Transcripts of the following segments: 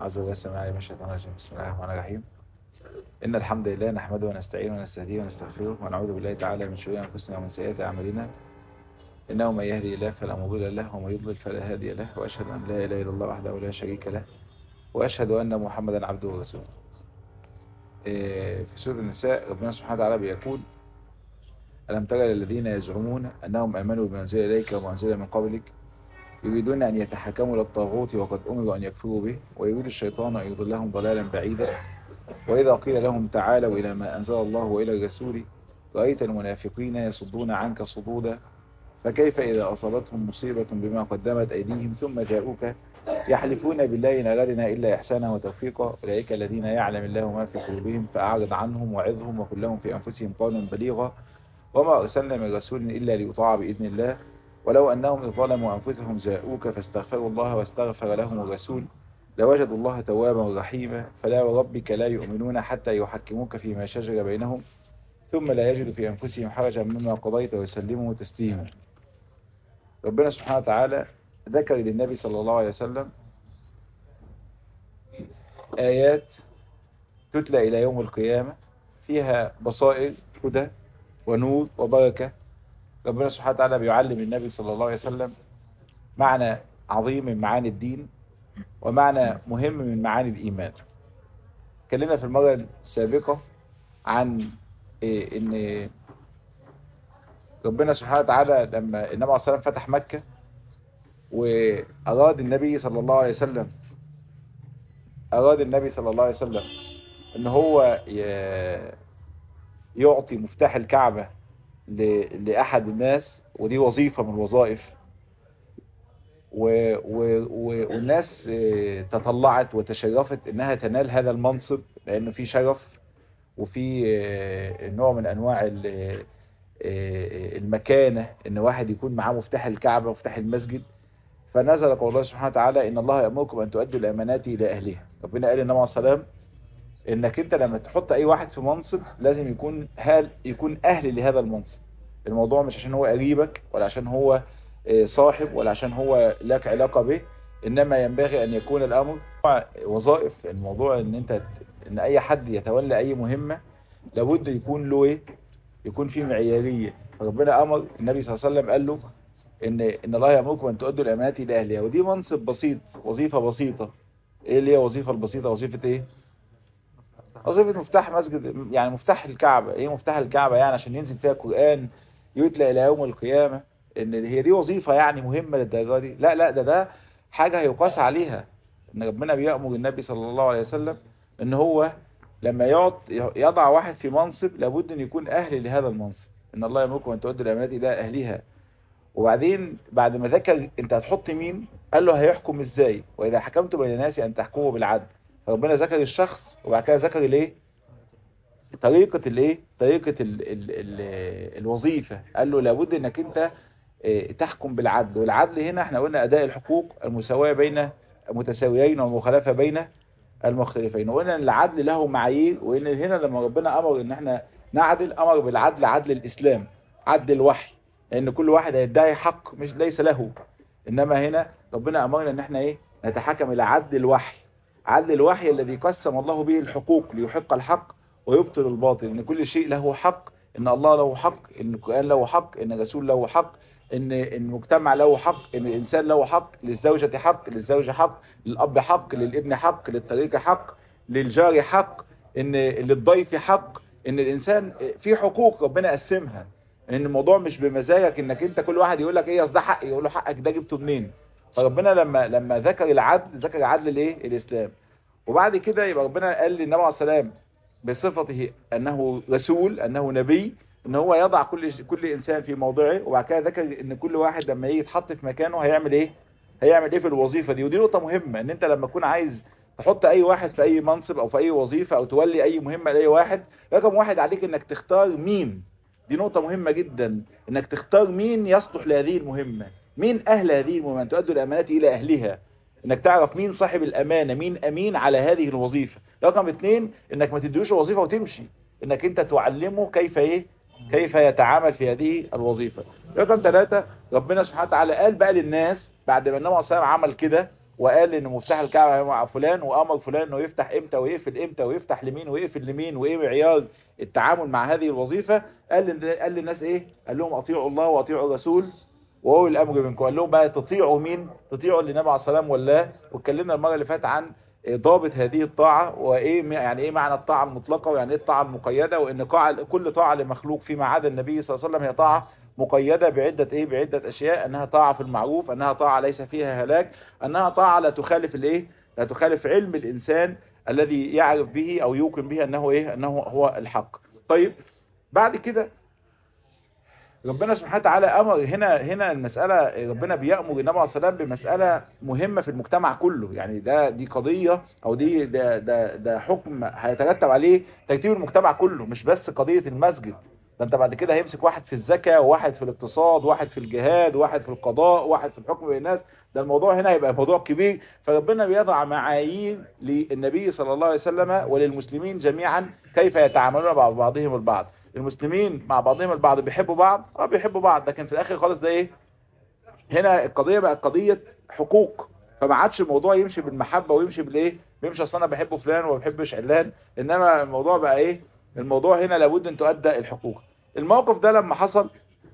عز وجل السماء عليه من الشيطان الرجيم بسم الله الرحمن الرحيم إن الحمد لله نحمده ونستعينه ونستهديه ونستغفره ونعوذ بالله تعالى من شرور أنفسنا ومن سيئات أعمالنا إنه من يهدي الله فلا مضل له ومن يضلل فلا هادي له وأشهد أن لا إله إلا الله وحده لا شريك له وأشهد أن محمدا عبده ورسوله في سورة النساء ربنا سبحانه وتعالى بيقول ألم ترى الذين يزعمون أنهم آمنوا بما أنزل إليك وما أنزل من قبلك يريدون أن يتحكموا للطاغوت وقد أمروا أن يكفروا به ويريد الشيطان أن يضلهم ضلالا بعيدا وإذا قيل لهم تعالوا إلى ما أنزل الله وإلى الرسول رأيت المنافقين يصدون عنك صدودا فكيف إذا أصابتهم مصيبة بما قدمت أيديهم ثم جاءوك يحلفون بالله إن أردنا إلا إحسانا وتوفيقا أولئك الذين يعلم الله ما في قلوبهم فأعرض عنهم وعظهم وقل لهم في أنفسهم قولا بليغا وما أرسلنا من رسول إلا ليطاع بإذن الله ولو أنهم ظلموا أنفسهم جاءوك فاستغفروا الله واستغفر لهم الرسول لوجدوا الله توابا رحيما فلا وربك لا يؤمنون حتى يحكموك فيما شجر بينهم ثم لا يجدوا في أنفسهم حرجا مما قضيت ويسلموا تسليما ربنا سبحانه وتعالى ذكر للنبي صلى الله عليه وسلم آيات تتلى إلى يوم القيامة فيها بصائر هدى ونور وبركة ربنا سبحانه وتعالى بيعلم النبي صلى الله عليه وسلم معنى عظيم من معاني الدين ومعنى مهم من معاني الإيمان اتكلمنا في المرة السابقة عن إيه ان ربنا سبحانه وتعالى لما النبي عليه الصلاة فتح مكة وأراد النبي صلى الله عليه وسلم أراد النبي صلى الله عليه وسلم ان هو يعطي مفتاح الكعبة لأحد الناس ودي وظيفة من الوظائف و و والناس تطلعت وتشرفت انها تنال هذا المنصب لانه في شرف وفي نوع من انواع المكانة ان واحد يكون معاه مفتاح الكعبة ومفتاح المسجد فنزل قول الله سبحانه وتعالى ان الله يأمركم ان تؤدوا الامانات الى اهلها ربنا قال النبي عليه السلام انك انت لما تحط اي واحد في منصب لازم يكون هل يكون اهل لهذا المنصب الموضوع مش عشان هو قريبك ولا عشان هو صاحب ولا عشان هو لك علاقة به انما ينبغي ان يكون الامر وظائف الموضوع ان انت ان اي حد يتولى اي مهمة لابد يكون له ايه يكون فيه معيارية فربنا امر النبي صلى الله عليه وسلم قال له ان ان الله يامركم ان تؤدوا الامانات الى اهلها ودي منصب بسيط وظيفة بسيطة ايه اللي هي وظيفة البسيطة وظيفة ايه وظيفة مفتاح مسجد يعني مفتاح الكعبة ايه مفتاح الكعبة يعني عشان ينزل فيها قرآن يتلى الى يوم القيامة ان هي دي وظيفة يعني مهمة للدرجة دي لا لا ده ده حاجة هيقاس عليها ان ربنا بيأمر النبي صلى الله عليه وسلم ان هو لما يقعد يضع واحد في منصب لابد ان يكون اهل لهذا المنصب ان الله يأمركم ان تؤدوا الامانات الى اهلها وبعدين بعد ما ذكر انت هتحط مين قال له هيحكم ازاي واذا حكمتم بين الناس ان تحكموا بالعدل فربنا ذكر الشخص وبعد كده ذكر الايه طريقة الايه طريقة ال ال ال الوظيفة قال له لابد انك انت تحكم بالعدل والعدل هنا احنا قلنا اداء الحقوق المساواة بين متساويين والمخالفة بين المختلفين وقلنا ان العدل له معايير وان هنا لما ربنا امر ان احنا نعدل امر بالعدل عدل الاسلام عدل الوحي لان كل واحد هيدعي حق مش ليس له انما هنا ربنا امرنا ان احنا ايه نتحكم الى عدل الوحي عدل الوحي الذي قسم الله به الحقوق ليحق الحق ويبطل الباطل ان كل شيء له حق ان الله له حق ان القرآن له حق ان الرسول له حق ان المجتمع له حق ان الانسان له حق للزوجة حق للزوجة حق للاب حق للابن حق للطريق حق للجار حق ان للضيف حق ان الانسان في حقوق ربنا قسمها ان الموضوع مش بمزاجك انك انت كل واحد يقول لك ايه اصل ده حقي يقول له حقك ده جبته منين فربنا لما لما ذكر العدل ذكر عدل الايه الاسلام وبعد كده يبقى ربنا قال للنبي عليه السلام بصفته انه رسول انه نبي ان هو يضع كل كل انسان في موضعه وبعد كده ذكر ان كل واحد لما يجي يتحط في مكانه هيعمل ايه هيعمل ايه في الوظيفه دي ودي نقطه مهمه ان انت لما تكون عايز تحط اي واحد في اي منصب او في اي وظيفه او تولي اي مهمه لاي واحد رقم واحد عليك انك تختار مين دي نقطه مهمه جدا انك تختار مين يصلح لهذه المهمه مين اهل هذه المهمه ان تؤدوا الامانات الى اهلها انك تعرف مين صاحب الامانه مين امين على هذه الوظيفه رقم اتنين انك ما تديوش وظيفه وتمشي انك انت تعلمه كيف ايه كيف يتعامل في هذه الوظيفة رقم ثلاثة ربنا سبحانه وتعالى قال بقى للناس بعد ما النبي صلى الله عليه وسلم عمل كده وقال ان مفتاح الكعبه هو مع فلان وامر فلان انه يفتح امتى ويقفل امتى ويفتح لمين ويقفل لمين وايه معيار التعامل مع هذه الوظيفه قال قال للناس ايه قال لهم اطيعوا الله واطيعوا الرسول وهو الامر منكم قال لهم بقى تطيعوا مين تطيعوا اللي النبي عليه الصلاه والسلام ولا واتكلمنا المره اللي فاتت عن ضابط هذه الطاعة وايه يعني ايه معنى الطاعة المطلقة ويعني ايه الطاعة المقيدة وان قاع كل طاعة لمخلوق فيما عدا النبي صلى الله عليه وسلم هي طاعة مقيدة بعدة ايه بعدة اشياء انها طاعة في المعروف انها طاعة ليس فيها هلاك انها طاعة لا تخالف الايه لا تخالف علم الانسان الذي يعرف به او يوقن به انه ايه انه هو الحق طيب بعد كده ربنا سبحانه وتعالى امر هنا هنا المساله ربنا بيامر النبي عليه الصلاه والسلام بمساله مهمه في المجتمع كله يعني ده دي قضيه او دي ده ده ده حكم هيترتب عليه ترتيب المجتمع كله مش بس قضيه المسجد ده انت بعد كده هيمسك واحد في الزكاه وواحد في الاقتصاد واحد في الجهاد واحد في القضاء واحد في الحكم بين الناس ده الموضوع هنا هيبقى موضوع كبير فربنا بيضع معايير للنبي صلى الله عليه وسلم وللمسلمين جميعا كيف يتعاملون مع بعضهم البعض المسلمين مع بعضهم البعض بيحبوا بعض اه بيحبوا بعض لكن في الاخر خالص ده ايه هنا القضيه بقت قضيه حقوق فما عادش الموضوع يمشي بالمحبه ويمشي بالايه بيمشي اصل انا بحب فلان وما بحبش علان انما الموضوع بقى ايه الموضوع هنا لابد ان تؤدى الحقوق الموقف ده لما حصل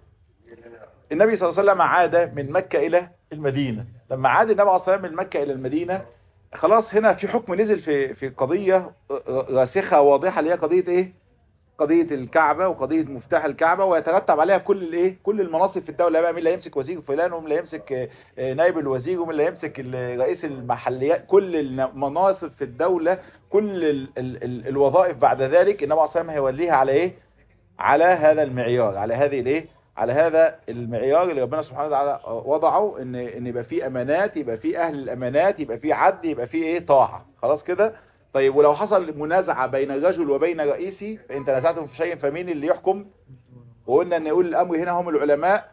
النبي صلى الله عليه وسلم عاد من مكة إلى المدينة لما عاد النبي صلى الله عليه وسلم من مكة إلى المدينة خلاص هنا في حكم نزل في في قضية راسخة واضحة اللي هي قضية إيه قضية الكعبة وقضية مفتاح الكعبة ويترتب عليها كل الايه كل المناصب في الدولة بقى مين اللي هيمسك وزير فلان ومين اللي هيمسك نائب الوزير ومين اللي هيمسك رئيس المحليات كل المناصب في الدولة كل ال ال ال الوظائف بعد ذلك النبي عليه الصلاة والسلام هيوليها على ايه على هذا المعيار على هذه الايه على هذا المعيار اللي ربنا سبحانه وتعالى وضعه ان ان يبقى فيه امانات يبقى فيه اهل الامانات يبقى فيه عدل يبقى فيه ايه طاعة خلاص كده طيب ولو حصل منازعة بين الرجل وبين رئيسي فإن تنازعتم في شيء فمين اللي يحكم وقلنا أن يقول الأمر هنا هم العلماء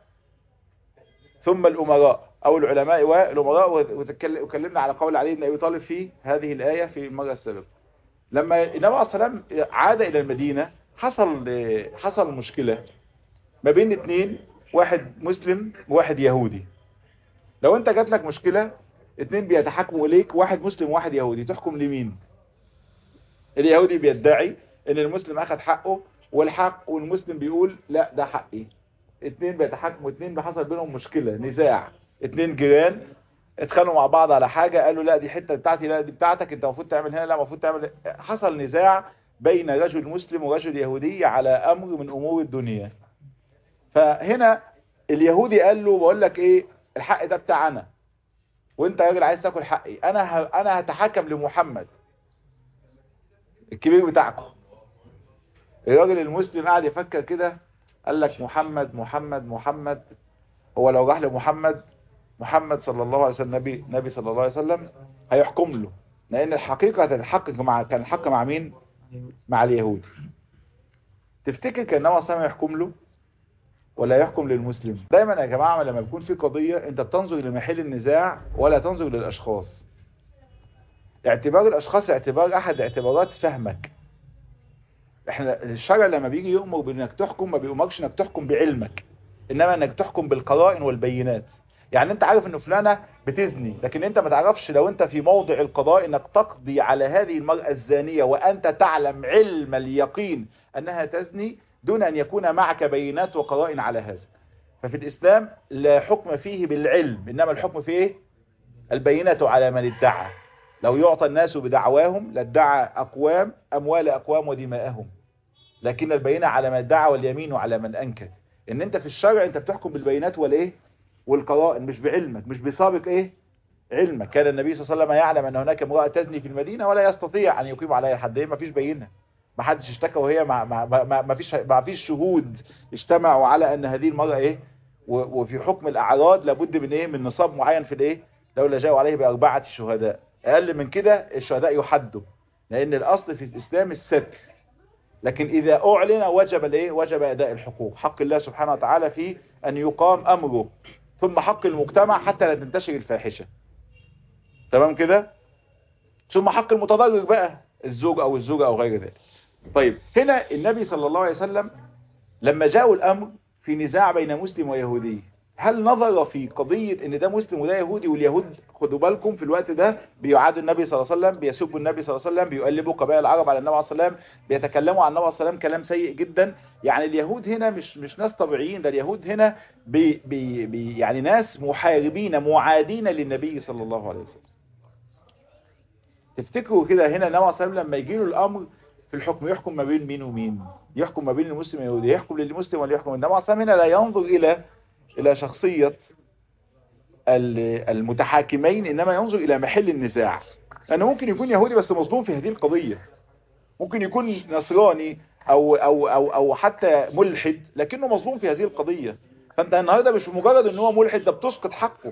ثم الأمراء أو العلماء والأمراء وكلمنا على قول علي بن أبي طالب في هذه الآية في المرة السابقة لما النبي عليه السلام عاد إلى المدينة حصل حصل مشكلة ما بين اثنين واحد مسلم وواحد يهودي لو انت جات لك مشكلة اثنين بيتحكموا اليك واحد مسلم وواحد يهودي تحكم لمين اليهودي بيدعي ان المسلم اخذ حقه والحق والمسلم بيقول لا ده حقي اتنين بيتحكموا اتنين بحصل بينهم مشكلة نزاع اتنين جيران اتخانقوا مع بعض على حاجة قالوا لا دي حتة بتاعتي لا دي بتاعتك انت المفروض تعمل هنا لا المفروض تعمل حصل نزاع بين رجل مسلم ورجل يهودي على امر من امور الدنيا فهنا اليهودي قال له بقول لك ايه الحق ده بتاعنا وانت راجل عايز تاكل حقي انا ه... انا هتحكم لمحمد الكبير بتاعكم الراجل المسلم قاعد يفكر كده قال لك محمد محمد محمد هو لو راح لمحمد محمد صلى الله عليه وسلم نبي نبي صلى الله عليه وسلم هيحكم له لان الحقيقه الحق مع كان الحق مع مين مع اليهودي تفتكر كان النبي صلى الله عليه وسلم يحكم له ولا يحكم للمسلم دايما يا جماعه لما بيكون في قضيه انت بتنظر لمحل النزاع ولا تنظر للاشخاص اعتبار الاشخاص اعتبار احد اعتبارات فهمك احنا الشرع لما بيجي يؤمر بانك تحكم ما بيؤمرش انك تحكم بعلمك انما انك تحكم بالقرائن والبينات يعني انت عارف ان فلانة بتزني لكن انت ما تعرفش لو انت في موضع القضاء انك تقضي على هذه المرأة الزانية وانت تعلم علم اليقين انها تزني دون ان يكون معك بينات وقرائن على هذا ففي الاسلام لا حكم فيه بالعلم انما الحكم فيه البينة على من ادعى لو يعطى الناس بدعواهم لادعى اقوام اموال اقوام ودماءهم لكن البينة على من ادعى واليمين على من انكر ان انت في الشرع انت بتحكم بالبينات والايه والقرائن مش بعلمك مش بسابق ايه علمك كان النبي صلى الله عليه وسلم يعلم ان هناك امرأة تزني في المدينة ولا يستطيع ان يقيم عليها الحد ما فيش بينة ما حدش اشتكى وهي ما, ما, ما, ما فيش ما فيش شهود اجتمعوا على ان هذه المرأة ايه وفي حكم الاعراض لابد من ايه من نصاب معين في الايه لولا جاءوا عليه باربعة شهداء اقل من كده الشهداء يحدوا لان الاصل في الاسلام الستر لكن اذا اعلن وجب الايه وجب اداء الحقوق حق الله سبحانه وتعالى في ان يقام امره ثم حق المجتمع حتى لا تنتشر الفاحشة تمام كده ثم حق المتضرر بقى الزوج او الزوجة او غير ذلك طيب هنا النبي صلى الله عليه وسلم لما جاءوا الامر في نزاع بين مسلم ويهودي هل نظر في قضية ان ده مسلم وده يهودي واليهود خدوا بالكم في الوقت ده بيعادوا النبي صلى الله عليه وسلم بيسبوا النبي صلى الله عليه وسلم بيقلبوا قبائل العرب على النبي عليه الصلاه والسلام بيتكلموا عن النبي صلى الله عليه وسلم كلام سيء جدا يعني اليهود هنا مش مش ناس طبيعيين ده اليهود هنا بي بي بي يعني ناس محاربين معادين للنبي صلى الله عليه وسلم تفتكروا كده هنا النبي عليه الصلاه والسلام لما يجي له الامر في الحكم يحكم ما بين مين ومين يحكم ما بين المسلم واليهودي يحكم للمسلم ولا يحكم النبي عليه الصلاه والسلام هنا لا ينظر الى الى شخصيه المتحاكمين انما ينظر الى محل النزاع لانه ممكن يكون يهودي بس مظلوم في هذه القضية ممكن يكون نصراني او او او او حتى ملحد لكنه مظلوم في هذه القضية فانت النهارده مش مجرد ان هو ملحد ده بتسقط حقه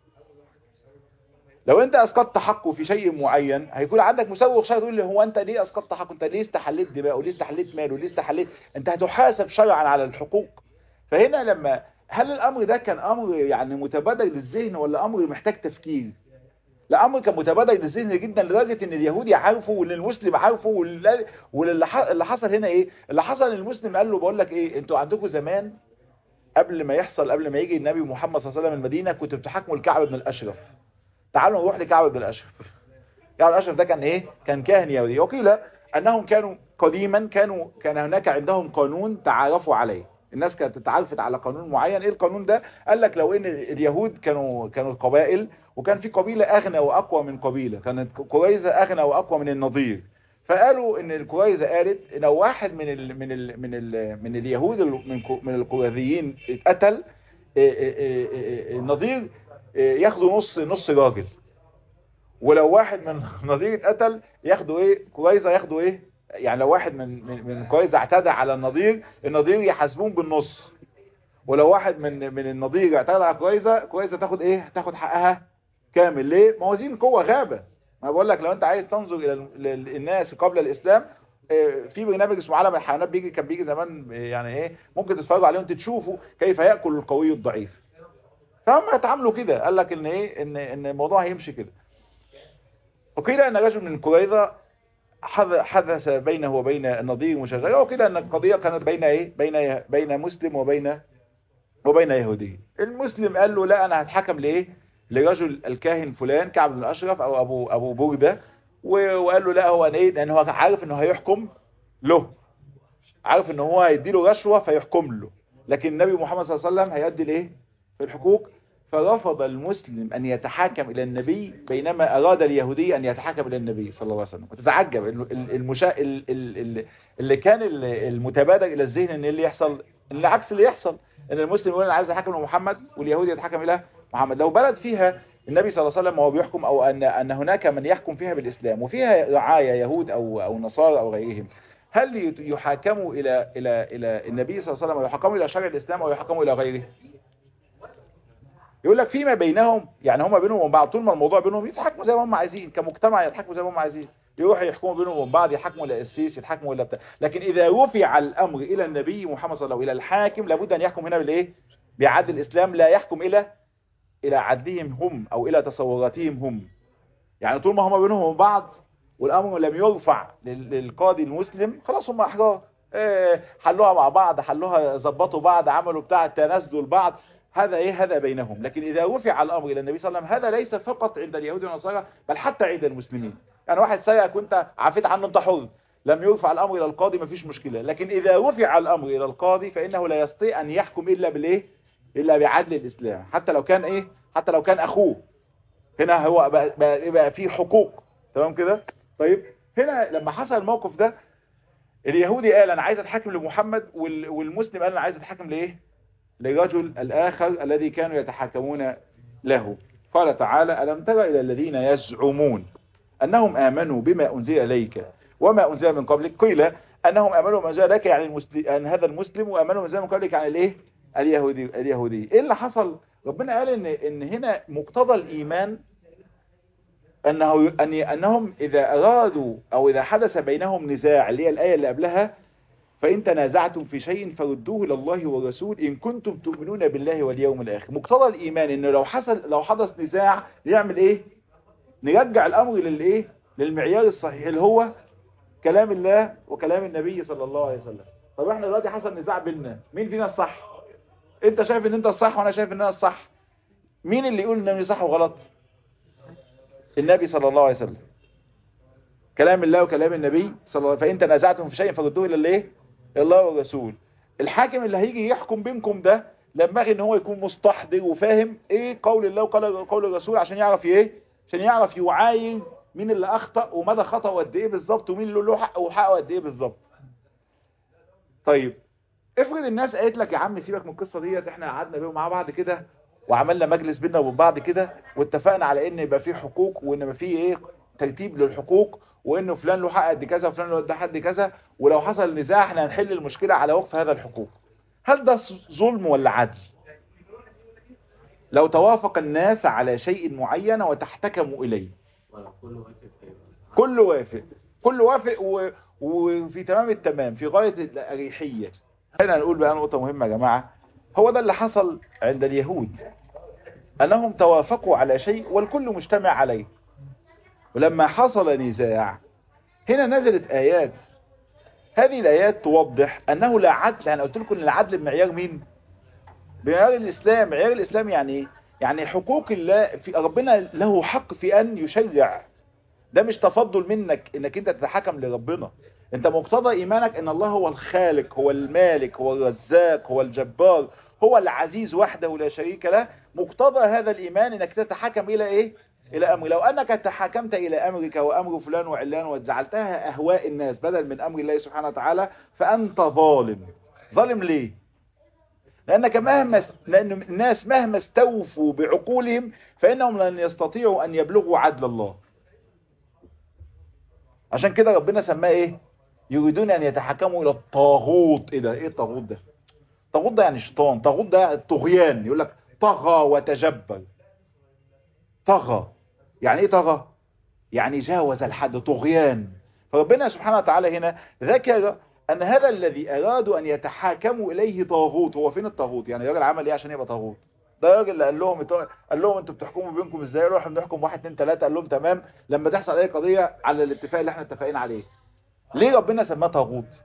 لو انت اسقطت حقه في شيء معين هيكون عندك مسوغ شرعي تقول له هو انت ليه اسقطت حقه انت ليه استحليت دماءه ليه استحليت ماله ليه استحليت انت هتحاسب شرعا على الحقوق فهنا لما هل الامر ده كان امر يعني متبادر للذهن ولا امر محتاج تفكير لا امر كان متبادر للذهن جدا لدرجه ان اليهودي عارفه وان المسلم عارفه واللي حصل هنا ايه اللي حصل ان المسلم قال له بقول لك ايه انتوا عندكم زمان قبل ما يحصل قبل ما يجي النبي محمد صلى الله عليه وسلم المدينه كنتوا بتحاكموا الكعب بن الاشرف تعالوا نروح لكعب بن الاشرف كعب بن الاشرف ده كان ايه كان كاهن يهودي وقيل انهم كانوا قديما كانوا كان هناك عندهم قانون تعارفوا عليه الناس كانت اتعرفت على قانون معين ايه القانون ده قال لك لو ان اليهود كانوا كانوا قبائل وكان في قبيله اغنى واقوى من قبيله كانت قريظه اغنى واقوى من النضير فقالوا ان القريظه قالت لو واحد من ال من ال من ال من اليهود من من القريظيين اتقتل النضير ياخدوا نص نص راجل ولو واحد من النضير اتقتل ياخدوا ايه قريظه ياخدوا ايه يعني لو واحد من من من قريظه اعتدى على النضير النضير يحاسبون بالنص ولو واحد من من النضير اعتدى على قريظه قريظه تاخد ايه تاخد حقها كامل ليه موازين قوه غابه ما بقول لك لو انت عايز تنظر الى الناس قبل الاسلام في برنامج اسمه عالم الحيوانات بيجي كان بيجي زمان يعني ايه ممكن تتفرجوا عليه وانت تشوفوا كيف ياكل القوي الضعيف فهم يتعاملوا كده قال لك ان ايه ان ان الموضوع هيمشي كده وقيل ان رجل من قريظه حدث بينه وبين النضير مشاجرة وقيل ان القضية كانت بين ايه بين بين مسلم وبين وبين يهودي المسلم قال له لا انا هتحكم لايه لرجل الكاهن فلان كعب بن الاشرف او ابو ابو بردة وقال له لا هو ايه لان هو عارف انه هيحكم له عارف ان هو هيديله رشوة فيحكم له لكن النبي محمد صلى الله عليه وسلم هيؤدي الايه في الحقوق فرفض المسلم أن يتحاكم إلى النبي بينما أراد اليهودي أن يتحاكم إلى النبي صلى الله عليه وسلم وتتعجب المشا... اللي كان المتبادر إلى الذهن أن اللي يحصل اللي عكس اللي يحصل أن المسلم يقول أنا عايز أتحكم لمحمد واليهودي يتحكم إلى محمد لو بلد فيها النبي صلى الله عليه وسلم وهو بيحكم أو أن أن هناك من يحكم فيها بالإسلام وفيها رعاية يهود أو أو نصارى أو غيرهم هل يحاكموا إلى إلى إلى النبي صلى الله عليه وسلم ويحاكموا إلى شرع الإسلام أو يحاكموا إلى غيره يقول لك فيما بينهم يعني هم بينهم وبين بعض طول ما الموضوع بينهم يتحكموا زي ما هم عايزين كمجتمع يتحكموا زي ما هم عايزين يروحوا يحكموا بينهم وبين بعض يحكموا للسيس يتحكموا الى بتاع لكن اذا رفع الامر الى النبي محمد صلى الله عليه وسلم الى الحاكم لابد ان يحكم هنا بالايه بعدل الاسلام لا يحكم الى الى عدلهم هم او الى تصوراتهم هم يعني طول ما هم بينهم وبين بعض والامر لم يرفع للقاضي المسلم خلاص هم احرار إيه حلوها مع بعض حلوها ظبطوا بعض عملوا بتاع تنازلوا لبعض هذا ايه هذا بينهم لكن اذا رفع الامر الى النبي صلى الله عليه وسلم هذا ليس فقط عند اليهود والنصارى بل حتى عند المسلمين يعني واحد سيئك وانت عفيت عنه انت حر لم يرفع الامر الى القاضي مفيش مشكله لكن اذا رفع الامر الى القاضي فانه لا يستطيع ان يحكم الا بالايه الا بعدل الاسلام حتى لو كان ايه حتى لو كان اخوه هنا هو بقى, بقى, بقى في حقوق تمام كده طيب هنا لما حصل الموقف ده اليهودي قال انا عايز اتحكم لمحمد والمسلم قال انا عايز اتحكم لايه لرجل الآخر الذي كانوا يتحاكمون له قال تعالى ألم تر إلى الذين يزعمون أنهم آمنوا بما أنزل إليك وما أنزل من قبلك قيل أنهم آمنوا بما أنزل إليك يعني المسلم أن هذا المسلم وآمنوا بما أنزل من قبلك يعني الإيه اليهودي اليهودي إيه اللي حصل ربنا قال إن إن هنا مقتضى الإيمان أنه أن أنهم إذا أرادوا أو إذا حدث بينهم نزاع اللي هي الآية اللي قبلها فإن تنازعتم في شيء فردوه إلى الله والرسول إن كنتم تؤمنون بالله واليوم الآخر مقتضى الإيمان إنه لو حصل لو حدث نزاع نعمل إيه نرجع الأمر للإيه للمعيار الصحيح اللي هو كلام الله وكلام النبي صلى الله عليه وسلم طب احنا دلوقتي حصل نزاع بيننا مين فينا الصح انت شايف ان انت الصح وانا شايف ان انا الصح مين اللي يقول ان انا صح وغلط النبي صلى الله عليه وسلم كلام الله وكلام النبي صلى الله عليه وسلم فإن تنازعتم في شيء فردوه إلى الايه الله والرسول الحاكم اللي هيجي يحكم بينكم ده ينبغي ان هو يكون مستحضر وفاهم ايه قول الله وقول قول الرسول عشان يعرف ايه عشان يعرف يعاين مين اللي اخطا ومدى خطأه قد ايه بالظبط ومين اللي له حق وحقه قد ايه بالظبط طيب افرض الناس قالت لك يا عم سيبك من القصه ديت احنا قعدنا بيهم مع بعض كده وعملنا مجلس بينا وبين بعض كده واتفقنا على ان يبقى في حقوق وان يبقى في ايه ترتيب للحقوق وانه فلان له حق قد كذا وفلان له حق كذا ولو حصل نزاع احنا هنحل المشكله على وقف هذا الحقوق هل ده ظلم ولا عدل لو توافق الناس على شيء معين وتحتكموا اليه كل وافق كل وافق و... وفي تمام التمام في غاية الأريحية هنا نقول بقى نقطة مهمة يا جماعة هو ده اللي حصل عند اليهود أنهم توافقوا على شيء والكل مجتمع عليه ولما حصل نزاع هنا نزلت آيات هذه الآيات توضح أنه لا عدل أنا قلت لكم أن العدل بمعيار مين بمعيار الإسلام معيار الإسلام يعني إيه يعني حقوق الله في ربنا له حق في أن يشرع ده مش تفضل منك انك انت تتحكم لربنا انت مقتضى ايمانك ان الله هو الخالق هو المالك هو الرزاق هو الجبار هو العزيز وحده لا شريك له مقتضى هذا الايمان انك تتحكم الى ايه الى امر لو انك تحكمت الى امرك وامر فلان وعلان وجعلتها اهواء الناس بدل من امر الله سبحانه وتعالى فانت ظالم ظالم ليه لانك مهما لان الناس مهما استوفوا بعقولهم فانهم لن يستطيعوا ان يبلغوا عدل الله عشان كده ربنا سماه ايه يريدون ان يتحكموا الى الطاغوت ايه ده ايه الطاغوت ده الطاغوت ده يعني شيطان طاغوت ده الطغيان يقول لك طغى وتجبر طغى يعني ايه طغى يعني جاوز الحد طغيان فربنا سبحانه وتعالى هنا ذكر ان هذا الذي ارادوا ان يتحاكموا اليه طاغوت هو فين الطاغوت يعني الراجل عمل ايه عشان يبقى طاغوت ده الراجل اللي قال لهم قال لهم انتوا بتحكموا بينكم ازاي قالوا احنا بنحكم واحد اتنين تلاته قال لهم تمام لما تحصل اي قضيه على الاتفاق اللي احنا اتفقين عليه ليه ربنا سماه طاغوت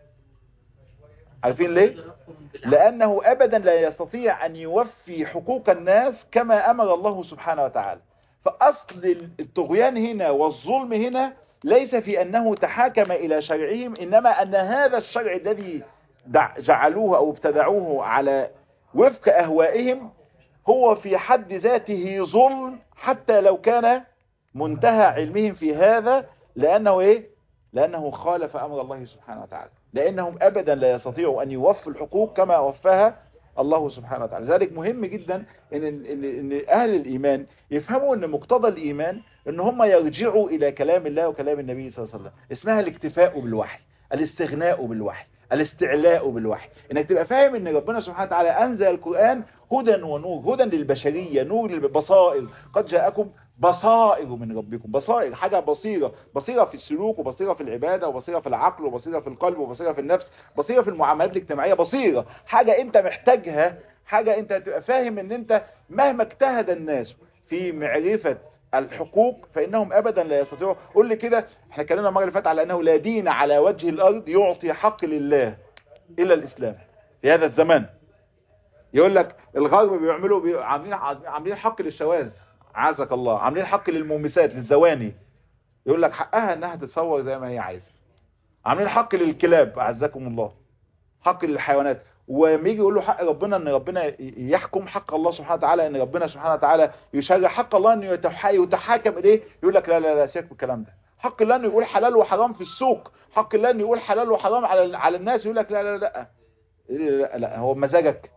عارفين ليه لانه ابدا لا يستطيع ان يوفي حقوق الناس كما امر الله سبحانه وتعالى فاصل الطغيان هنا والظلم هنا ليس في انه تحاكم الى شرعهم انما ان هذا الشرع الذي جعلوه او ابتدعوه على وفق اهوائهم هو في حد ذاته ظلم حتى لو كان منتهى علمهم في هذا لأنه إيه؟ لأنه خالف أمر الله سبحانه وتعالى لأنهم أبدا لا يستطيعوا أن يوفوا الحقوق كما وفاها الله سبحانه وتعالى ذلك مهم جدا إن, إن, إن أهل الإيمان يفهموا أن مقتضى الإيمان أن هم يرجعوا إلى كلام الله وكلام النبي صلى الله عليه وسلم اسمها الاكتفاء بالوحي الاستغناء بالوحي الاستعلاء بالوحي انك تبقى فاهم ان ربنا سبحانه وتعالى انزل القرآن هدى ونور هدى للبشرية نور للبصائر قد جاءكم بصائر من ربكم بصائر حاجة بصيرة بصيرة في السلوك وبصيرة في العبادة وبصيرة في العقل وبصيرة في القلب وبصيرة في النفس بصيرة في المعاملات الاجتماعية بصيرة حاجة انت محتاجها حاجة انت تبقى فاهم ان انت مهما اجتهد الناس في معرفة الحقوق فإنهم أبدا لا يستطيعوا قول لي كده احنا اتكلمنا المرة اللي فاتت على أنه لا دين على وجه الأرض يعطي حق لله إلا الإسلام في هذا الزمان يقول لك الغرب بيعملوا بي... عاملين عاملين حق للشواذ عزك الله عاملين حق للمومسات للزواني يقول لك حقها انها تتصور زي ما هي عايزه عاملين حق للكلاب اعزكم الله حق للحيوانات وما يجي يقول له حق ربنا ان ربنا يحكم حق الله سبحانه وتعالى ان ربنا سبحانه وتعالى يشرع حق الله انه يتحاكم اليه يقول لك لا لا لا سيبك بالكلام ده حق الله انه يقول حلال وحرام في السوق حق الله انه يقول حلال وحرام على على الناس يقول لك لا لا لا لا, لا هو مزاجك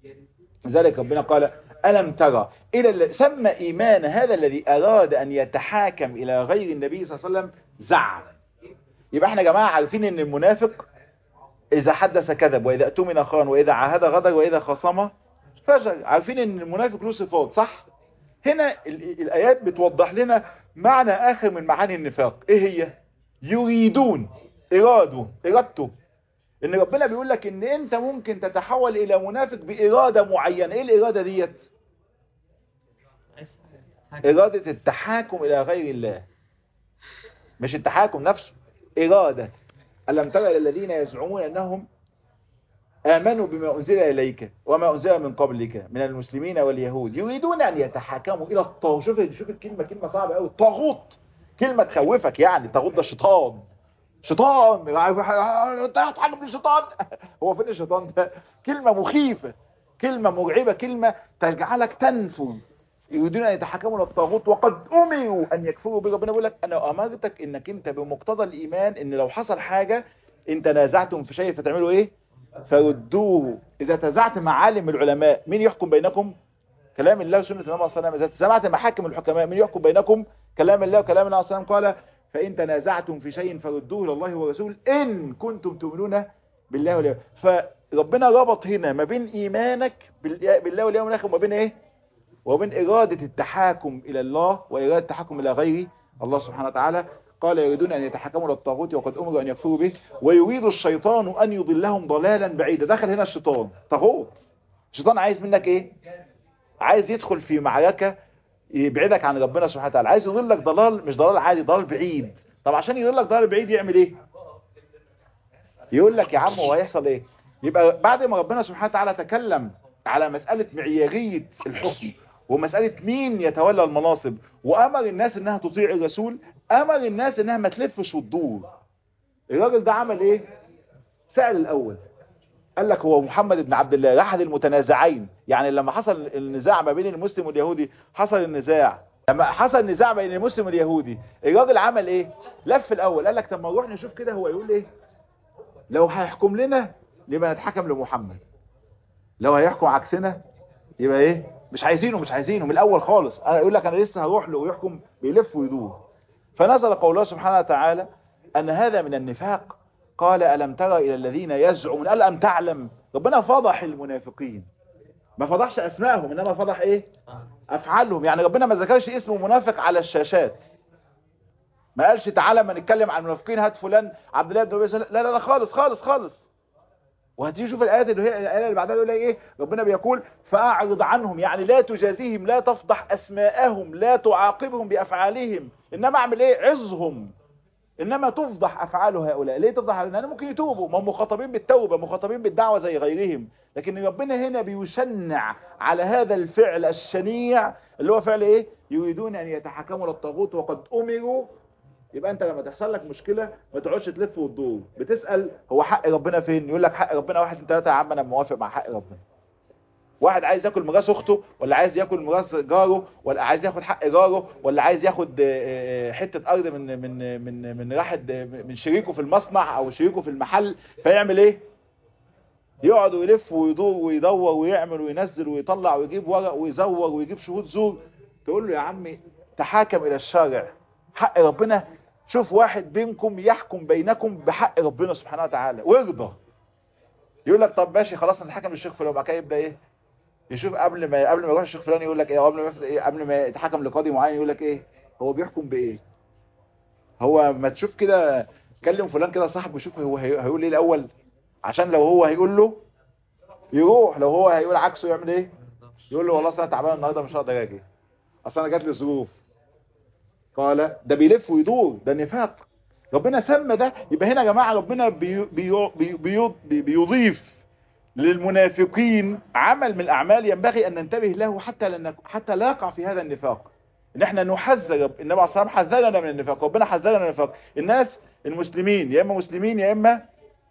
لذلك ربنا قال ألم ترى إلى سمى إيمان هذا الذي أراد أن يتحاكم إلى غير النبي صلى الله عليه وسلم زعم يبقى احنا جماعة عارفين ان المنافق إذا حدث كذب وإذا أتمن خان وإذا عاهد غدر وإذا خصم فجر عارفين ان المنافق له صفات صح هنا الآيات بتوضح لنا معنى آخر من معاني النفاق إيه هي يريدون إرادوا إرادته ان ربنا بيقول لك ان انت ممكن تتحول الى منافق بإرادة معينة ايه الإرادة ديت إرادة التحاكم إلى غير الله مش التحاكم نفسه إرادة ألم ترى إلى الذين يزعمون أنهم آمنوا بما أنزل إليك وما أنزل من قبلك من المسلمين واليهود يريدون أن يتحاكموا إلى الطاغوت شوف شوف الكلمة كلمة صعبة قوي الطاغوت كلمة تخوفك يعني الطاغوت ده شيطان شيطان انت هتحاكم الشيطان هو فين الشيطان ده كلمة مخيفة كلمة مرعبة كلمة تجعلك تنفذ يريدون ان يتحكموا الى الطاغوت وقد امروا ان يكفروا به ربنا بيقول لك انا امرتك انك انت بمقتضى الايمان ان لو حصل حاجه انت نازعتم في شيء فتعملوا ايه فردوه اذا تزعت مع عالم العلماء مين يحكم بينكم كلام الله وسنه النبي صلى الله عليه وسلم اذا تزعت محاكم الحكماء مين يحكم بينكم كلام الله وكلام النبي صلى الله عليه وسلم قال فان تنازعتم في شيء فردوه الى الله ورسوله ان كنتم تؤمنون بالله واليوم فربنا ربط هنا ما بين ايمانك بالله واليوم الاخر وما بين ايه ومن إرادة التحاكم إلى الله وإرادة التحاكم إلى غيره الله سبحانه وتعالى قال يريدون أن يتحكموا إلى الطاغوت وقد أمروا أن يكفروا به ويريد الشيطان أن يضلهم ضلالا بعيدا دخل هنا الشيطان طاغوت الشيطان عايز منك إيه عايز يدخل في معركة يبعدك عن ربنا سبحانه وتعالى عايز يضلك ضلال مش ضلال عادي ضلال بعيد طب عشان يضلك ضلال بعيد يعمل ايه يقول لك يا عم هو هيحصل ايه يبقى بعد ما ربنا سبحانه وتعالى تكلم على مسألة معيارية الحكم ومسألة مين يتولى المناصب وأمر الناس انها تطيع الرسول أمر الناس انها ما تلفش وتدور الراجل ده عمل ايه سأل الأول قال لك هو محمد بن عبد الله أحد المتنازعين يعني لما حصل النزاع ما بين المسلم واليهودي حصل النزاع لما حصل نزاع بين المسلم واليهودي الراجل عمل ايه لف الأول قال لك طب ما نروح نشوف كده هو يقول ايه لو هيحكم لنا يبقى نتحكم لمحمد لو هيحكم عكسنا يبقى ايه مش عايزينه مش عايزينه من الاول خالص انا يقول لك انا لسه هروح له ويحكم بيلف ويدور فنزل قوله سبحانه وتعالى ان هذا من النفاق قال الم ترى الى الذين يزعمون قال ام تعلم ربنا فضح المنافقين ما فضحش اسمائهم انما فضح ايه افعالهم يعني ربنا ما ذكرش اسم منافق على الشاشات ما قالش تعالى ما نتكلم عن المنافقين هات فلان عبد الله بن ابي لا لا لا خالص خالص خالص وهتيجي شوف الايات اللي هي الايه اللي بعدها يقول ايه ربنا بيقول فاعرض عنهم يعني لا تجازيهم لا تفضح اسماءهم لا تعاقبهم بافعالهم انما اعمل ايه عظهم انما تفضح افعال هؤلاء ليه تفضح لان ممكن يتوبوا ما هم مخاطبين بالتوبه مخاطبين بالدعوه زي غيرهم لكن ربنا هنا بيشنع على هذا الفعل الشنيع اللي هو فعل ايه يريدون ان يتحكموا للطاغوت وقد امروا يبقى انت لما تحصل لك مشكله ما تقعدش تلف وتدور بتسال هو حق ربنا فين يقول لك حق ربنا واحد اتنين تلاته يا عم انا موافق مع حق ربنا واحد عايز ياكل ميراث اخته ولا عايز ياكل ميراث جاره ولا عايز ياخد حق جاره ولا عايز ياخد حته ارض من من من من واحد من شريكه في المصنع او شريكه في المحل فيعمل ايه يقعد ويلف ويدور ويدور ويعمل وينزل ويطلع ويجيب ورق ويزور ويجيب شهود زور تقول له يا عمي تحاكم الى الشارع حق ربنا شوف واحد بينكم يحكم بينكم بحق ربنا سبحانه وتعالى ويرضى يقول لك طب ماشي خلاص نتحكم للشيخ فلان بعد كده يبدا ايه يشوف قبل ما قبل ما يروح الشيخ فلان يقول لك ايه قبل ما إيه قبل ما يتحكم لقاضي معين يقول لك ايه هو بيحكم بايه هو ما تشوف كده كلم فلان كده صاحبه شوف هو هيقول ايه الاول عشان لو هو هيقول له يروح لو هو هيقول عكسه يعمل ايه يقول له والله انا تعبان النهارده مش هقدر اجي اصل انا جات لي ظروف قال ده بيلف ويدور ده نفاق ربنا سمى ده يبقى هنا يا جماعه ربنا بي بي بي بي بيضيف للمنافقين عمل من الاعمال ينبغي ان ننتبه له حتى لن حتى لا يقع في هذا النفاق ان احنا نحذر النبي عليه الصلاه حذرنا من النفاق ربنا حذرنا من النفاق الناس المسلمين يا اما مسلمين يا اما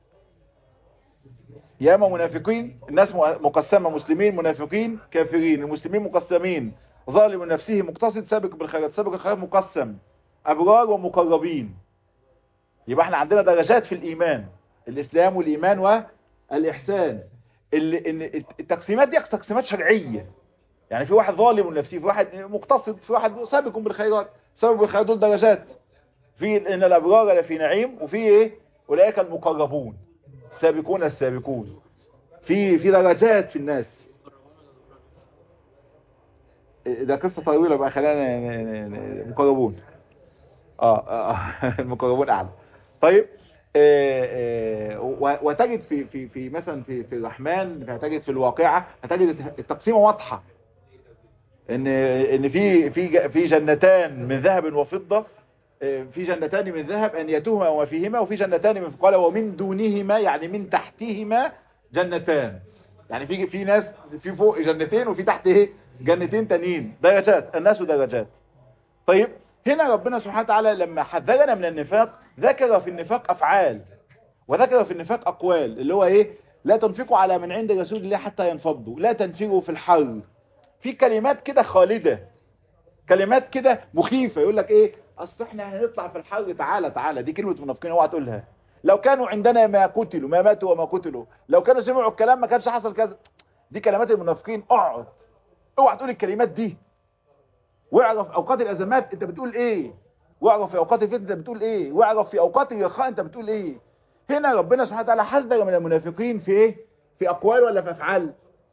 يا اما منافقين الناس مقسمه مسلمين منافقين كافرين المسلمين مقسمين ظالم نفسه مقتصد سابق بالخيرات سابق الخيرات مقسم ابرار ومقربين يبقى احنا عندنا درجات في الايمان الاسلام والايمان والاحسان اللي ان التقسيمات دي تقسيمات شرعيه يعني في واحد ظالم لنفسه في واحد مقتصد في واحد سابق بالخيرات سابق بالخيرات دول درجات في ان الابرار لفي نعيم وفي ايه اولئك المقربون السابقون السابقون في في درجات في الناس ده قصة طويلة بقى خلينا مقربون اه, آه المقربون اعلى طيب آه آه وتجد في في في مثلا في في الرحمن هتجد في الواقعة هتجد التقسيمة واضحة ان ان في في في جنتان من ذهب وفضة في جنتان من ذهب انيتهما وما فيهما وفي جنتان من قال ومن دونهما يعني من تحتهما جنتان يعني في في ناس في فوق جنتين وفي تحت ايه جنتين تانيين درجات الناس درجات طيب هنا ربنا سبحانه وتعالى لما حذرنا من النفاق ذكر في النفاق افعال وذكر في النفاق اقوال اللي هو ايه لا تنفقوا على من عند رسول الله حتى ينفضوا لا تنفروا في الحر في كلمات كده خالدة كلمات كده مخيفة يقول لك ايه اصل احنا هنطلع في الحر تعالى تعالى دي كلمة منافقين اوعى تقولها لو كانوا عندنا ما قتلوا ما ماتوا وما قتلوا لو كانوا سمعوا الكلام ما كانش حصل كذا دي كلمات المنافقين اقعد اوعى تقول الكلمات دي واعرف اوقات الازمات انت بتقول ايه واعرف في اوقات الفتن انت بتقول ايه واعرف في اوقات الرخاء انت بتقول ايه هنا ربنا سبحانه وتعالى حذر من المنافقين في ايه في اقوال ولا في افعال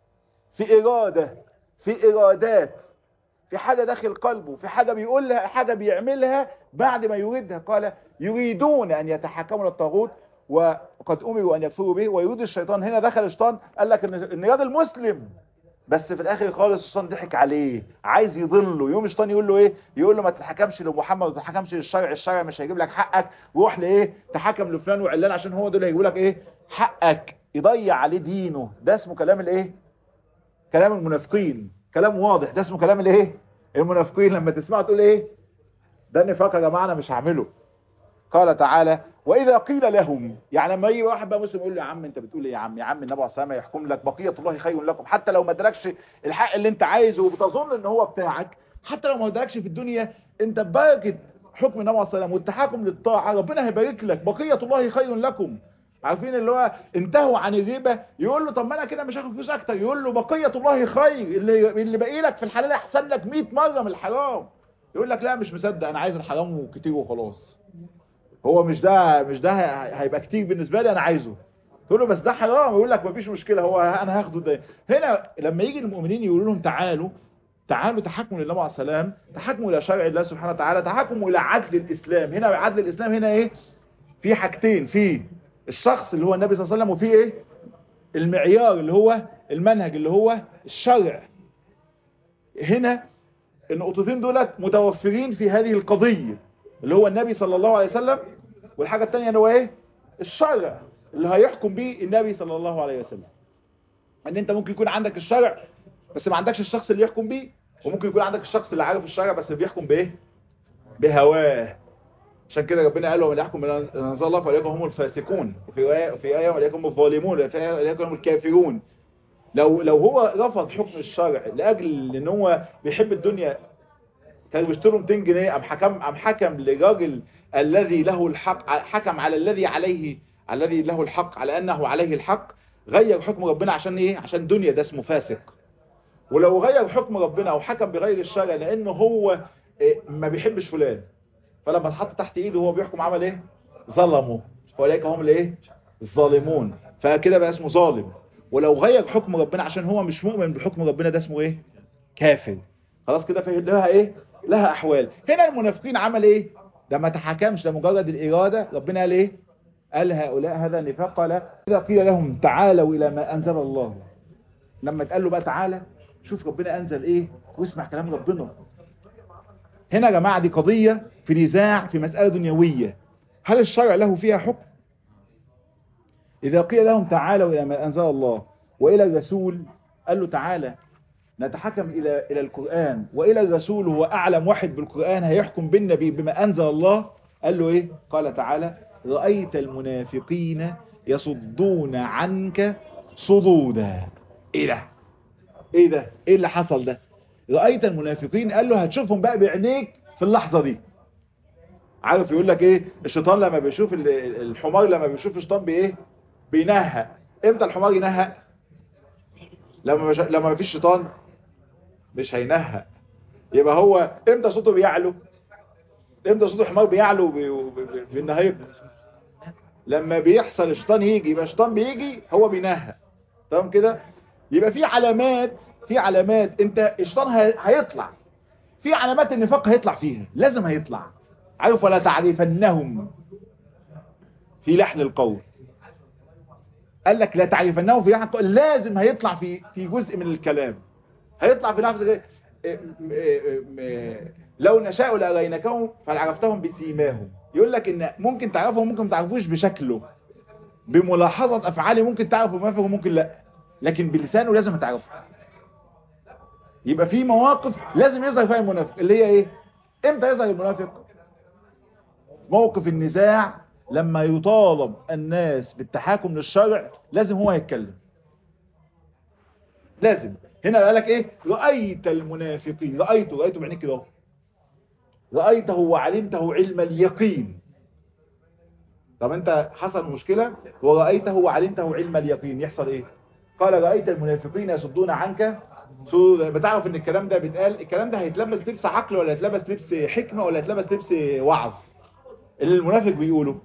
في اراده في ارادات في حاجة داخل قلبه في حاجة بيقولها حاجة بيعملها بعد ما يريدها قال يريدون أن يتحكموا للطاغوت وقد أمروا أن يكفروا به ويريد الشيطان هنا دخل الشيطان قال لك إن إن رياض المسلم بس في الآخر خالص الشيطان ضحك عليه عايز يضله يوم الشيطان يقول له إيه يقول له ما تتحكمش لمحمد وما تتحكمش للشرع الشرع مش هيجيب لك حقك وروح لإيه تحكم لفلان وعلان عشان هو دول هيجيبوا لك إيه حقك يضيع عليه دينه ده اسمه كلام الإيه كلام المنافقين كلام واضح ده اسمه كلام الايه المنافقين لما تسمعوا تقول ايه ده النفاق يا جماعه انا مش هعمله قال تعالى واذا قيل لهم يعني لما يجي واحد بقى مسلم يقول له يا عم انت بتقول ايه يا عم يا عم النبي عليه الصلاه والسلام يحكم لك بقيه الله خير لكم حتى لو ما ادركش الحق اللي انت عايزه وبتظن ان هو بتاعك حتى لو ما ادركش في الدنيا انت ببركه حكم النبي عليه الصلاه والسلام والتحاكم للطاعه ربنا هيبارك لك بقيه الله خير لكم عارفين اللي هو انتهوا عن الربا يقول له طب ما انا كده مش هاخد فلوس اكتر يقول له بقيه الله خير اللي اللي باقي لك في الحلال احسن لك 100 مره من الحرام يقول لك لا مش مصدق انا عايز الحرام كتير وخلاص هو مش ده مش ده هيبقى كتير بالنسبه لي انا عايزه تقول له بس ده حرام يقول لك مفيش مشكله هو انا هاخده ده هنا لما يجي المؤمنين يقولوا لهم تعالوا تعالوا تحكموا لله عليه السلام تحكموا الى شرع الله سبحانه وتعالى تحكموا الى عدل الاسلام هنا عدل الاسلام هنا ايه في حاجتين في الشخص اللي هو النبي صلى الله عليه وسلم وفي ايه المعيار اللي هو المنهج اللي هو الشرع هنا النقطتين دولت متوفرين في هذه القضية اللي هو النبي صلى الله عليه وسلم والحاجة التانية اللي هو ايه الشرع اللي هيحكم به النبي صلى الله عليه وسلم ان انت ممكن يكون عندك الشرع بس ما عندكش الشخص اللي يحكم بيه وممكن يكون عندك الشخص اللي عارف الشرع بس بيحكم بايه بهواه عشان كده ربنا قال ومن يحكم بما انزل الله فاولئك هم الفاسقون وفي آية في آية اولئك هم الظالمون وفي آية اولئك هم الكافرون لو لو هو رفض حكم الشرع لاجل ان هو بيحب الدنيا كان بيشتروا 200 جنيه قام حكم قام حكم لراجل الذي له الحق حكم على الذي عليه الذي له الحق على انه عليه الحق غير حكم ربنا عشان ايه عشان دنيا ده اسمه فاسق ولو غير حكم ربنا او حكم بغير الشرع لانه هو إيه ما بيحبش فلان فلما اتحط تحت ايده وهو بيحكم عمل ايه ظلمه فاولئك هم الايه الظالمون فكده بقى اسمه ظالم ولو غير حكم ربنا عشان هو مش مؤمن بحكم ربنا ده اسمه ايه كافر خلاص كده فهي لها ايه لها احوال هنا المنافقين عمل ايه ده ما تحكمش ده مجرد الاراده ربنا قال ايه قال هؤلاء هذا نفاق قال اذا قيل لهم تعالوا الى ما انزل الله لما اتقال له بقى تعالى شوف ربنا انزل ايه واسمع كلام ربنا هنا يا جماعه دي قضيه في نزاع في مساله دنيويه هل الشرع له فيها حكم إذا قيل لهم تعالوا إلى ما أنزل الله وإلى الرسول قال له تعالى نتحكم إلى إلى القرآن وإلى الرسول هو أعلم واحد بالقرآن هيحكم بالنبي بما أنزل الله قال له إيه قال تعالى رأيت المنافقين يصدون عنك صدودا إيه ده إيه ده إيه اللي حصل ده رأيت المنافقين قال له هتشوفهم بقى بعينيك في اللحظة دي عارف يقول لك ايه الشيطان لما بيشوف الحمار لما بيشوف الشيطان بايه بينهق امتى الحمار ينهق لما مش... لما مفيش شيطان مش هينهق يبقى هو امتى صوته بيعلو امتى صوت الحمار بيعلو بالنهيق لما بيحصل الشيطان يجي يبقى الشيطان بيجي هو بينهق تمام كده يبقى في علامات في علامات انت الشيطان هيطلع في علامات النفاق هيطلع فيها لازم هيطلع عارف ولا تعرفنهم في لحن القول قال لك لا تعرفنهم في لحن القول لازم هيطلع في في جزء من الكلام هيطلع في لفظ لو نشاء لأرينكهم فلعرفتهم بسيماهم يقول لك ان ممكن تعرفهم ممكن ما تعرفوش بشكله بملاحظة افعاله ممكن تعرف المنافق وممكن لا لكن بلسانه لازم تعرفه يبقى في مواقف لازم يظهر فيها المنافق اللي هي ايه امتى يظهر المنافق موقف النزاع لما يطالب الناس بالتحاكم للشرع لازم هو يتكلم لازم هنا قال لك ايه رأيت المنافقين رأيته رأيته بعينيك كده رأيته وعلمته علم اليقين طب انت حصل مشكلة ورأيته وعلمته علم اليقين يحصل ايه قال رأيت المنافقين يصدون عنك بتعرف ان الكلام ده بيتقال الكلام ده هيتلبس لبس عقل ولا هيتلبس لبس حكمة ولا هيتلبس لبس وعظ اللي المنافق بيقوله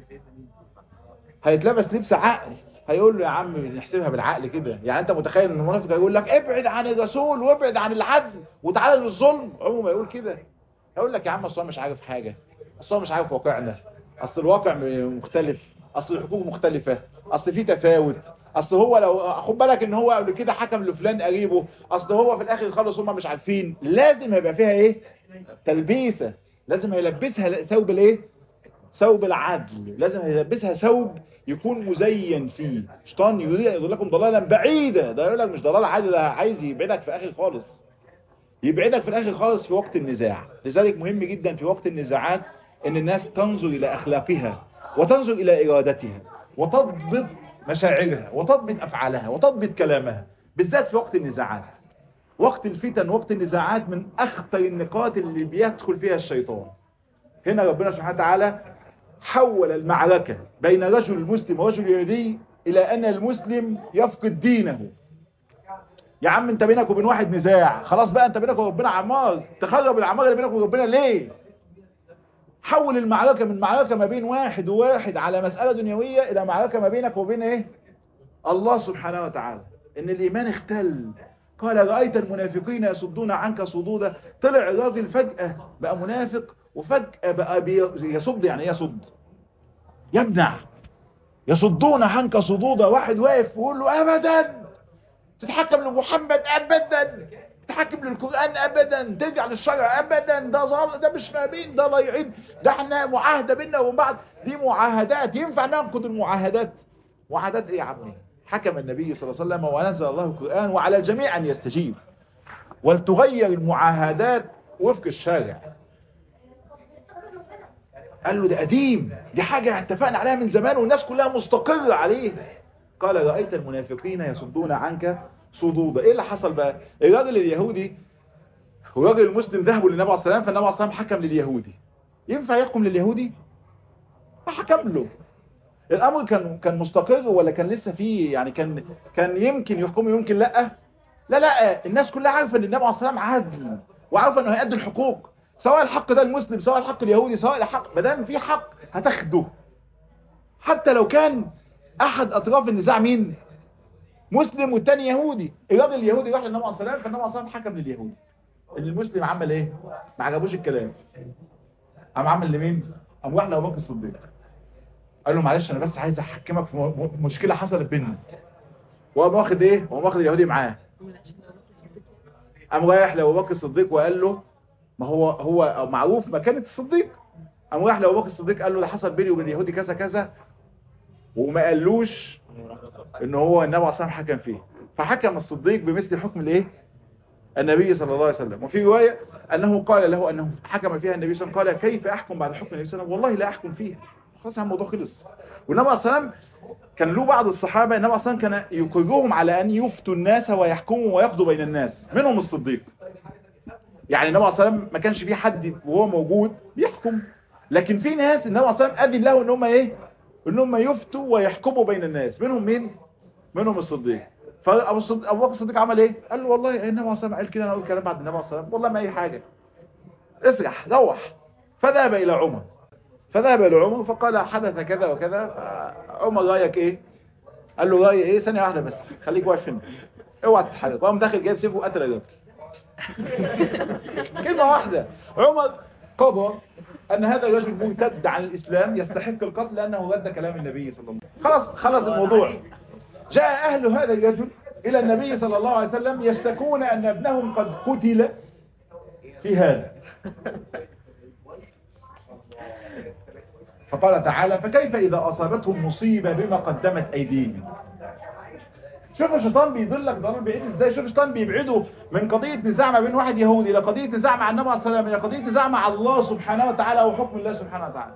هيتلبس لبس عقل هيقول له يا عم نحسبها بالعقل كده يعني انت متخيل ان المنافق هيقول لك ابعد عن الرسول وابعد عن العدل وتعالى للظلم عمره ما يقول كده هيقول لك يا عم اصل مش عارف حاجة اصل مش عارف واقعنا اصل الواقع مختلف اصل الحقوق مختلفة اصل في تفاوت اصل هو لو خد بالك ان هو قبل كده حكم لفلان قريبه اصل هو في الاخر خالص هم مش عارفين لازم يبقى فيها ايه تلبيسه لازم يلبسها ثوب الايه ثوب العدل لازم يلبسها ثوب يكون مزين فيه شيطان يريد يقول لكم ضلالا بعيدا ده يقول لك مش ضلال عادي ده عايز يبعدك في اخر خالص يبعدك في الاخر خالص في وقت النزاع لذلك مهم جدا في وقت النزاعات ان الناس تنظر الى اخلاقها وتنظر الى ارادتها وتضبط مشاعرها وتضبط افعالها وتضبط كلامها بالذات في وقت النزاعات وقت الفتن وقت النزاعات من اخطر النقاط اللي بيدخل فيها الشيطان هنا ربنا سبحانه وتعالى حول المعركة بين رجل مسلم ورجل يهودي الى ان المسلم يفقد دينه يا عم انت بينك وبين واحد نزاع خلاص بقى انت بينك وربنا عمار تخرب العمار اللي بينك وربنا ليه حول المعركة من معركة ما بين واحد وواحد على مسألة دنيوية الى معركة ما بينك وبين ايه الله سبحانه وتعالى ان الايمان اختل قال رأيت المنافقين يصدون عنك صدودا طلع الراجل فجأة بقى منافق وفجأة بقى يصد يعني يصد يمنع يصدون عنك صدودا واحد واقف ويقول له ابدا تتحكم لمحمد ابدا تتحكم للقرآن ابدا ترجع للشرع ابدا ده ظل ده مش فاهمين ده ضايعين ده احنا معاهدة بينا وبين بعض دي معاهدات ينفع ننقض المعاهدات معاهدات ايه يا عمي حكم النبي صلى الله عليه وسلم ونزل الله القرآن وعلى الجميع ان يستجيب ولتغير المعاهدات وفق الشارع قال له ده قديم دي حاجة اتفقنا عليها من زمان والناس كلها مستقرة عليه قال رأيت المنافقين يصدون عنك صدودا ايه اللي حصل بقى الراجل اليهودي والراجل المسلم ذهبوا للنبي عليه الصلاه والسلام فالنبي عليه الصلاه والسلام حكم لليهودي ينفع يحكم لليهودي فحكم له الامر كان كان مستقر ولا كان لسه فيه يعني كان كان يمكن يحكم يمكن لا لا لا الناس كلها عارفه ان النبي عليه الصلاه والسلام عادل وعارفه انه هيأدي الحقوق سواء الحق ده المسلم سواء الحق اليهودي سواء الحق ما دام في حق هتاخده حتى لو كان احد اطراف النزاع مين مسلم والتاني يهودي الراجل اليهودي راح للنبي عليه الصلاه والسلام فالنبي عليه الصلاه والسلام حكم لليهودي ان المسلم عمل ايه ما عجبوش الكلام قام عمل لمين قام راح لابو بكر الصديق قال له معلش انا بس عايز احكمك في مشكله حصلت بيننا وقام واخد ايه وقام واخد اليهودي معاه قام رايح لابو بكر الصديق وقال له ما هو هو معروف مكانه الصديق قام رايح لابو بكر الصديق قال له ده حصل بيني وبين اليهودي كذا كذا وما قالوش ان هو النبي عليه الصلاه حكم فيه فحكم الصديق بمثل حكم الايه النبي صلى الله عليه وسلم وفي روايه انه قال له انه حكم فيها النبي صلى الله عليه وسلم قال كيف احكم بعد حكم النبي صلى الله عليه وسلم والله لا احكم فيها خلاص الموضوع خلص والنبي عليه الصلاه والسلام كان له بعض الصحابه النبي عليه الصلاه والسلام كان يقرهم على ان يفتوا الناس ويحكموا ويقضوا بين الناس منهم الصديق يعني النبي عليه الصلاه والسلام ما كانش في حد وهو موجود بيحكم لكن في ناس النبي عليه الصلاه والسلام اذن له ان هم ايه ان هم يفتوا ويحكموا بين الناس منهم مين منهم الصديق فابو الصديق ابو بكر الصديق عمل ايه قال له والله النبي عليه الصلاه والسلام قال كده انا اقول كلام بعد النبي عليه الصلاه والسلام والله ما اي حاجه اسرح روح فذهب الى عمر فذهب الى عمر فقال حدث كذا وكذا عمر رايك ايه قال له رايي ايه ثانيه واحده بس خليك واقف هنا اوعى تتحرك قام داخل جايب سيفه وقتل الراجل كلمه واحده عمر قضى ان هذا الرجل مرتد عن الاسلام يستحق القتل لانه رد كلام النبي صلى الله عليه وسلم خلاص خلص الموضوع جاء اهل هذا الرجل الى النبي صلى الله عليه وسلم يشتكون ان ابنهم قد قتل في هذا فقال تعالى فكيف إذا أصابتهم مصيبة بما قدمت أيديهم شوف الشيطان بيضلك ضلال بعيد ازاي شوف الشيطان بيبعده من قضية نزاع ما بين واحد يهودي الى قضية نزاع مع النبي عليه الصلاة والسلام الى قضية نزاع مع الله سبحانه وتعالى وحكم الله سبحانه وتعالى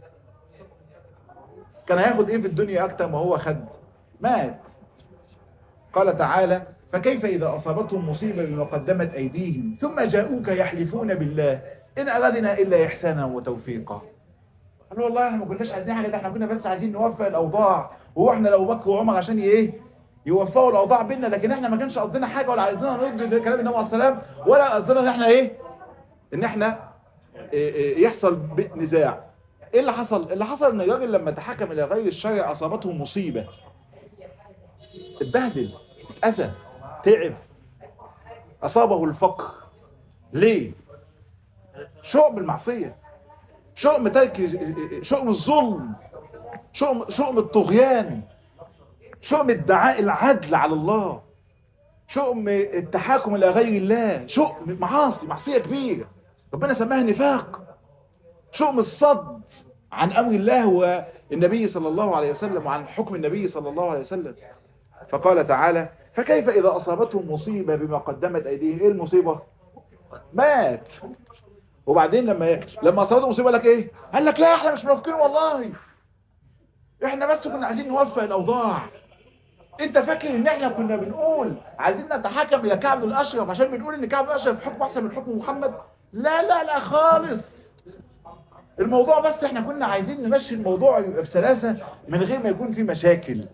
كان هياخد ايه في الدنيا اكتر ما هو خد مات قال تعالى فكيف إذا أصابتهم مصيبة بما قدمت أيديهم ثم جاءوك يحلفون بالله إن أردنا إلا إحسانا وتوفيقا قالوا والله احنا ما كناش عايزين حاجة ده احنا كنا بس عايزين نوفق الأوضاع وهو احنا لو بكر وعمر عشان ايه يوفقوا الأوضاع بينا لكن احنا ما كانش قصدنا حاجة ولا عايزين نرد كلام النبي عليه السلام ولا قصدنا ان احنا ايه ان احنا إيه إيه يحصل نزاع ايه اللي حصل اللي حصل ان الراجل لما تحكم الى غير الشرع اصابته مصيبة اتبهدل اتأذى تعب اصابه الفقر ليه شؤم المعصية شؤم ترك شؤم الظلم شؤم شؤم الطغيان شؤم ادعاء العدل على الله شؤم التحاكم الى غير الله شؤم معاصي معصية كبيرة ربنا سماها نفاق شؤم الصد عن امر الله والنبي صلى الله عليه وسلم وعن حكم النبي صلى الله عليه وسلم فقال تعالى فكيف اذا اصابتهم مصيبة بما قدمت ايديهم ايه المصيبة مات وبعدين لما لما اصابته مصيبة لك ايه قال لك لا احنا مش منافقين والله احنا بس كنا عايزين نوفق الاوضاع انت فاكر ان احنا كنا بنقول عايزين نتحكم الى كعب بن الاشرف عشان بنقول ان كعب بن الاشرف حكم احسن من حكم محمد لا لا لا خالص الموضوع بس احنا كنا عايزين نمشي الموضوع يبقى بسلاسة من غير ما يكون في مشاكل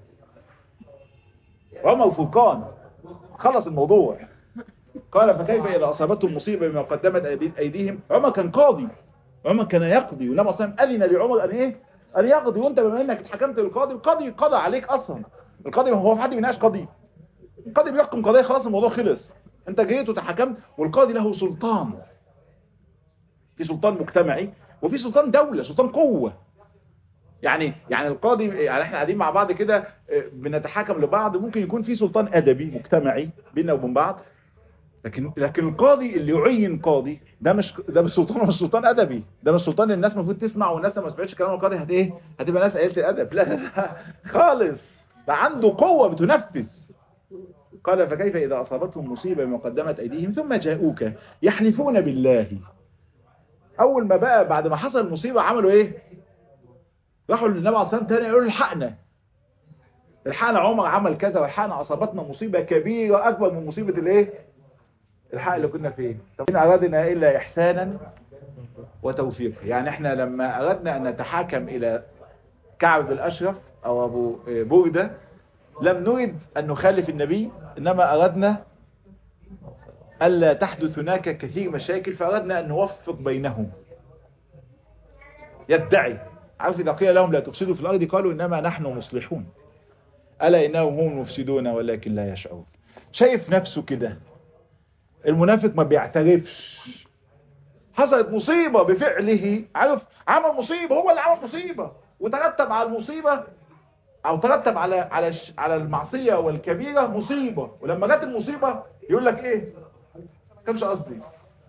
عمر فرقان خلص الموضوع قال فكيف إذا أصابتهم مصيبة بما قدمت أيديهم عمر كان قاضي عمر كان يقضي والنبي صلى الله عليه وسلم أذن لعمر أن إيه أن يقضي وأنت بما أنك اتحكمت للقاضي القاضي قضى عليك أصلا القاضي هو في حد بيناقش قاضي القاضي بيحكم قضية خلاص الموضوع خلص أنت جيت وتحكمت والقاضي له سلطان في سلطان مجتمعي وفي سلطان دولة سلطان قوة يعني يعني القاضي يعني احنا قاعدين مع بعض كده بنتحاكم لبعض ممكن يكون في سلطان ادبي مجتمعي بيننا وبين بعض لكن لكن القاضي اللي يعين قاضي ده مش ده مش سلطان مش سلطان ادبي ده مش سلطان الناس المفروض تسمع والناس لما ما سمعتش كلام القاضي هت ايه هتبقى ناس قليله الادب لا, لا خالص ده عنده قوه بتنفذ قال فكيف اذا اصابتهم مصيبه بما قدمت ايديهم ثم جاءوك يحلفون بالله اول ما بقى بعد ما حصل المصيبه عملوا ايه راحوا للنبي عليه الصلاه والسلام تاني يقولوا الحقنا الحقنا عمر عمل كذا والحقنا اصابتنا مصيبه كبيره اكبر من مصيبه الايه الحق اللي كنا فيه طب إن أردنا إلا إحسانا وتوفيقا يعني إحنا لما أردنا أن نتحاكم إلى كعب بن الأشرف أو أبو بوردة لم نريد أن نخالف النبي إنما أردنا ألا تحدث هناك كثير مشاكل فأردنا أن نوفق بينهم يدعي عارف إذا قيل لهم لا تفسدوا في الأرض قالوا إنما نحن مصلحون ألا إنهم هم المفسدون ولكن لا يشعرون شايف نفسه كده المنافق ما بيعترفش حصلت مصيبة بفعله عارف عمل مصيبة هو اللي عمل مصيبة وترتب على المصيبة او ترتب على على على المعصية والكبيرة مصيبة ولما جت المصيبة يقول لك ايه كانش قصدي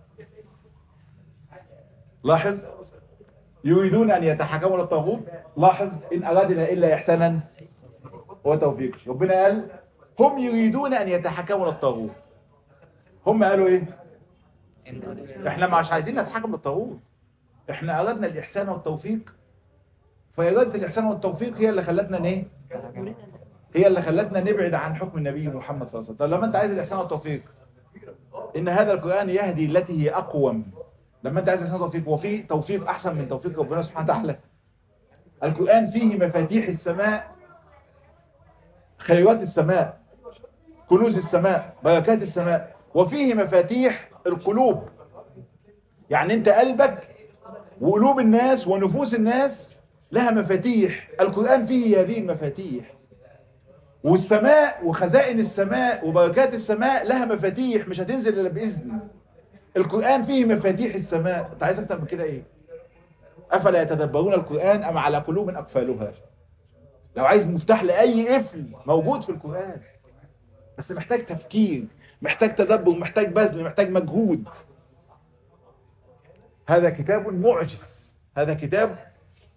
لاحظ يريدون ان يتحكموا للطاغوت لاحظ ان ارادنا الا احسانا وتوفيق ربنا قال هم يريدون ان يتحكموا للطاغوت هم قالوا ايه احنا مش عايزين نتحكم للطاغوت احنا اردنا الاحسان والتوفيق فإرادة الإحسان والتوفيق هي اللي خلتنا ايه هي اللي خلتنا نبعد عن حكم النبي محمد صلى الله عليه وسلم طب لما انت عايز الإحسان والتوفيق إن هذا القرآن يهدي التي هي أقوم لما انت عايز الإحسان والتوفيق وفي توفيق أحسن من توفيق ربنا سبحانه وتعالى القرآن فيه مفاتيح السماء خيرات السماء كنوز السماء بركات السماء وفيه مفاتيح القلوب يعني انت قلبك وقلوب الناس ونفوس الناس لها مفاتيح القرآن فيه هذه المفاتيح والسماء وخزائن السماء وبركات السماء لها مفاتيح مش هتنزل إلا بإذن القرآن فيه مفاتيح السماء انت عايز اكتر من كده ايه افلا يتدبرون القرآن ام على قلوب اقفالها لو عايز مفتاح لأي قفل موجود في القرآن بس محتاج تفكير محتاج تدبر محتاج بذل محتاج مجهود هذا كتاب معجز هذا كتاب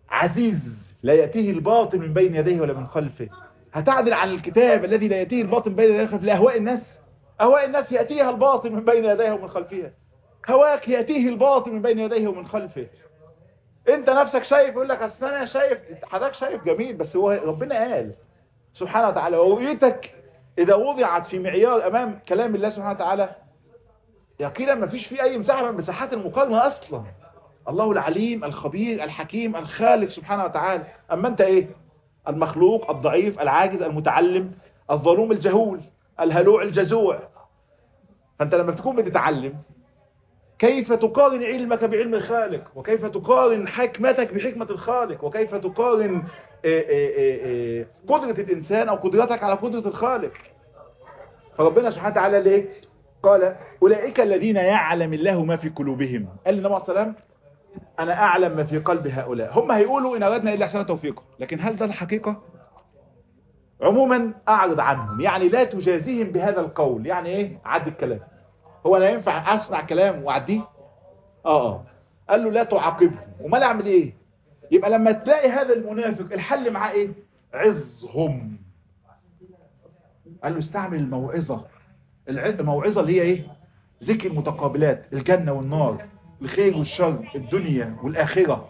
عزيز لا يأتيه الباطل من بين يديه ولا من خلفه هتعدل عن الكتاب الذي لا يأتيه الباطل من بين يديه ولا من خلفه لأهواء الناس أهواء الناس يأتيها الباطل من بين يديه ومن خلفها هواك يأتيه الباطل من بين يديه ومن خلفه انت نفسك شايف يقول لك اصل انا شايف حضرتك شايف جميل بس هو ربنا قال سبحانه وتعالى ورؤيتك اذا وضعت في معيار امام كلام الله سبحانه وتعالى يقينا ما فيش فيه اي مساحه من مساحات المقارنه اصلا الله العليم الخبير الحكيم الخالق سبحانه وتعالى اما انت ايه المخلوق الضعيف العاجز المتعلم الظلوم الجهول الهلوع الجزوع فانت لما تكون بتتعلم كيف تقارن علمك بعلم الخالق وكيف تقارن حكمتك بحكمة الخالق وكيف تقارن إيه إيه إيه قدرة الإنسان أو قدرتك على قدرة الخالق فربنا سبحانه وتعالى ليه قال أولئك الذين يعلم الله ما في قلوبهم قال لنا عليه السلام أنا أعلم ما في قلب هؤلاء هم هيقولوا إن أردنا إلا عشان توفيقه لكن هل ده الحقيقة عموما أعرض عنهم يعني لا تجازيهم بهذا القول يعني إيه عد الكلام هو انا ينفع اسمع كلام واعديه اه اه قال له لا تعاقبهم وما اعمل ايه يبقى لما تلاقي هذا المنافق الحل معاه ايه عظهم قال له استعمل الموعظة الموعظة اللي هي ايه ذكر المتقابلات الجنة والنار الخير والشر الدنيا والآخرة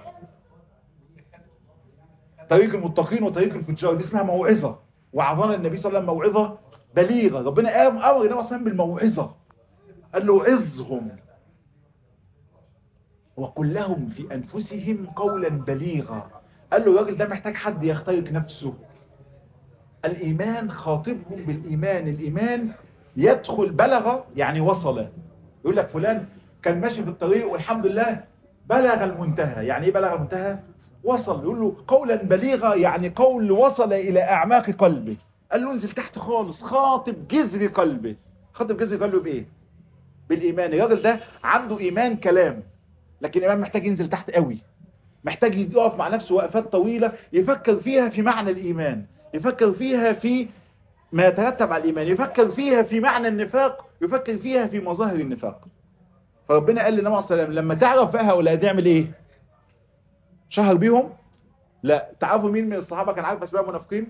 طريق المتقين وطريق الفجار دي اسمها موعظة وعظنا النبي صلى الله عليه وسلم موعظة بليغة ربنا امر النبي صلى الله عليه وسلم بالموعظة قال له عظهم وقل لهم في أنفسهم قولا بليغا قال له الراجل ده محتاج حد يخترق نفسه الإيمان خاطبهم بالإيمان الإيمان يدخل بلغ يعني وصل يقول لك فلان كان ماشي في الطريق والحمد لله بلغ المنتهى يعني ايه بلغ المنتهى وصل يقول له قولا بليغا يعني قول وصل إلى أعماق قلبه قال له انزل تحت خالص خاطب جذر قلبه خاطب جذر قلبه بإيه بالإيمان الراجل ده عنده إيمان كلام لكن الإيمان محتاج ينزل تحت قوي محتاج يقف مع نفسه وقفات طويلة يفكر فيها في معنى الإيمان يفكر فيها في ما يترتب على الإيمان يفكر فيها في معنى النفاق يفكر فيها في مظاهر النفاق فربنا قال لنا عليه السلام لما تعرف بقى هؤلاء تعمل ايه شهر بيهم لا تعرفوا مين من الصحابة كان عارف أسباب منافقين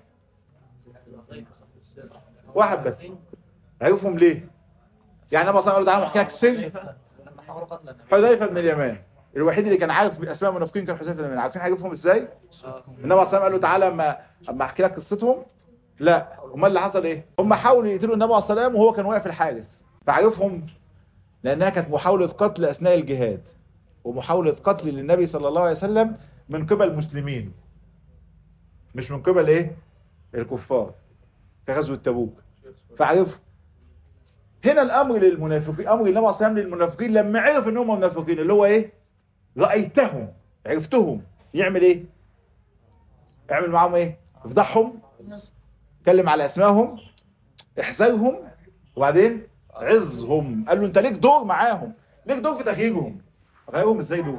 واحد بس عرفهم ليه يعني النبي صلى الله عليه وسلم احكي لك السر حذيفه بن اليمان الوحيد اللي كان عارف اسماء المنافقين كان حذيفه بن اليمان عارفين عارفهم ازاي النبي صلى الله عليه وسلم قال له تعالى اما اما احكي لك قصتهم لا امال اللي حصل ايه هم حاولوا يقتلوا النبي عليه الصلاه والسلام وهو كان واقف الحارس فعرفهم لانها كانت محاوله قتل اثناء الجهاد ومحاوله قتل للنبي صلى الله عليه وسلم من قبل المسلمين مش من قبل ايه الكفار في غزوه تبوك فعرفهم هنا الامر للمنافقين امر النبي صلى الله عليه وسلم للمنافقين لما عرف ان هم منافقين اللي هو ايه رايتهم عرفتهم يعمل ايه يعمل معاهم ايه يفضحهم اتكلم على اسمائهم احذرهم وبعدين عظهم قال له انت ليك دور معاهم ليك دور في تغييرهم غيرهم ازاي دول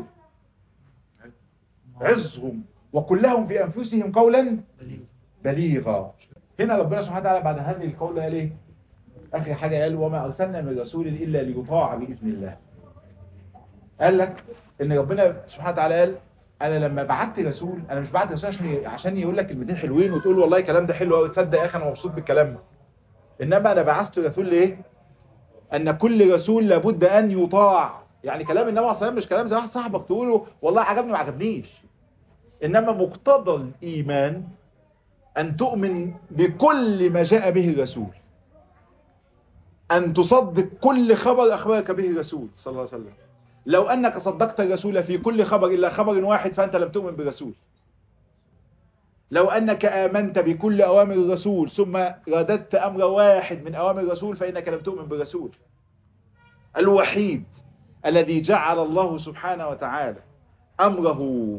عظهم وكلهم في انفسهم قولا بليغا هنا ربنا سبحانه وتعالى بعد هذه القول قال ايه اخر حاجة قال وما ارسلنا من رسول الا ليطاع باذن الله قال لك ان ربنا سبحانه وتعالى قال انا لما بعت رسول انا مش بعت رسول عشان عشان يقول لك كلمتين حلوين وتقول والله الكلام ده حلو قوي تصدق يا اخي انا مبسوط بالكلام ده انما انا بعثت رسول ليه ان كل رسول لابد ان يطاع يعني كلام النبي صلى الله عليه وسلم مش كلام زي واحد صاحبك تقوله والله عجبني ما عجبنيش انما مقتضى الايمان ان تؤمن بكل ما جاء به الرسول أن تصدق كل خبر أخبرك به الرسول صلى الله عليه وسلم لو أنك صدقت الرسول في كل خبر إلا خبر واحد فأنت لم تؤمن بالرسول لو أنك آمنت بكل أوامر الرسول ثم رددت أمر واحد من أوامر الرسول فإنك لم تؤمن بالرسول الوحيد الذي جعل الله سبحانه وتعالى أمره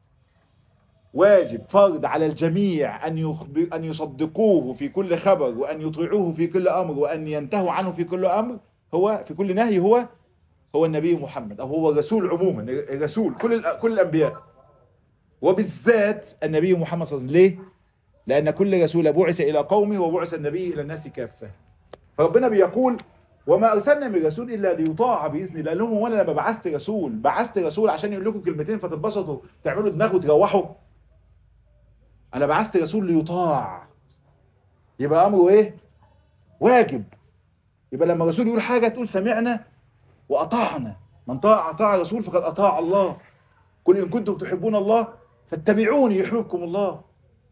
واجب فرض على الجميع أن, يخبر أن يصدقوه في كل خبر وأن يطيعوه في كل أمر وأن ينتهوا عنه في كل أمر هو في كل نهي هو هو النبي محمد أو هو الرسول عموما الرسول كل كل الأنبياء وبالذات النبي محمد صلى الله عليه وسلم ليه؟ لأن كل رسول بعث إلى قومه وبعث النبي إلى الناس كافة فربنا بيقول وما ارسلنا من رسول الا ليطاع باذن الله لهم وانا لما بعثت رسول بعثت رسول عشان يقول لكم كلمتين فتتبسطوا تعملوا دماغ وتروحوا انا بعثت رسول ليطاع يبقى امره ايه واجب يبقى لما الرسول يقول حاجه تقول سمعنا واطعنا من طاع اطاع الرسول فقد اطاع الله قل ان كنتم تحبون الله فاتبعوني يحببكم الله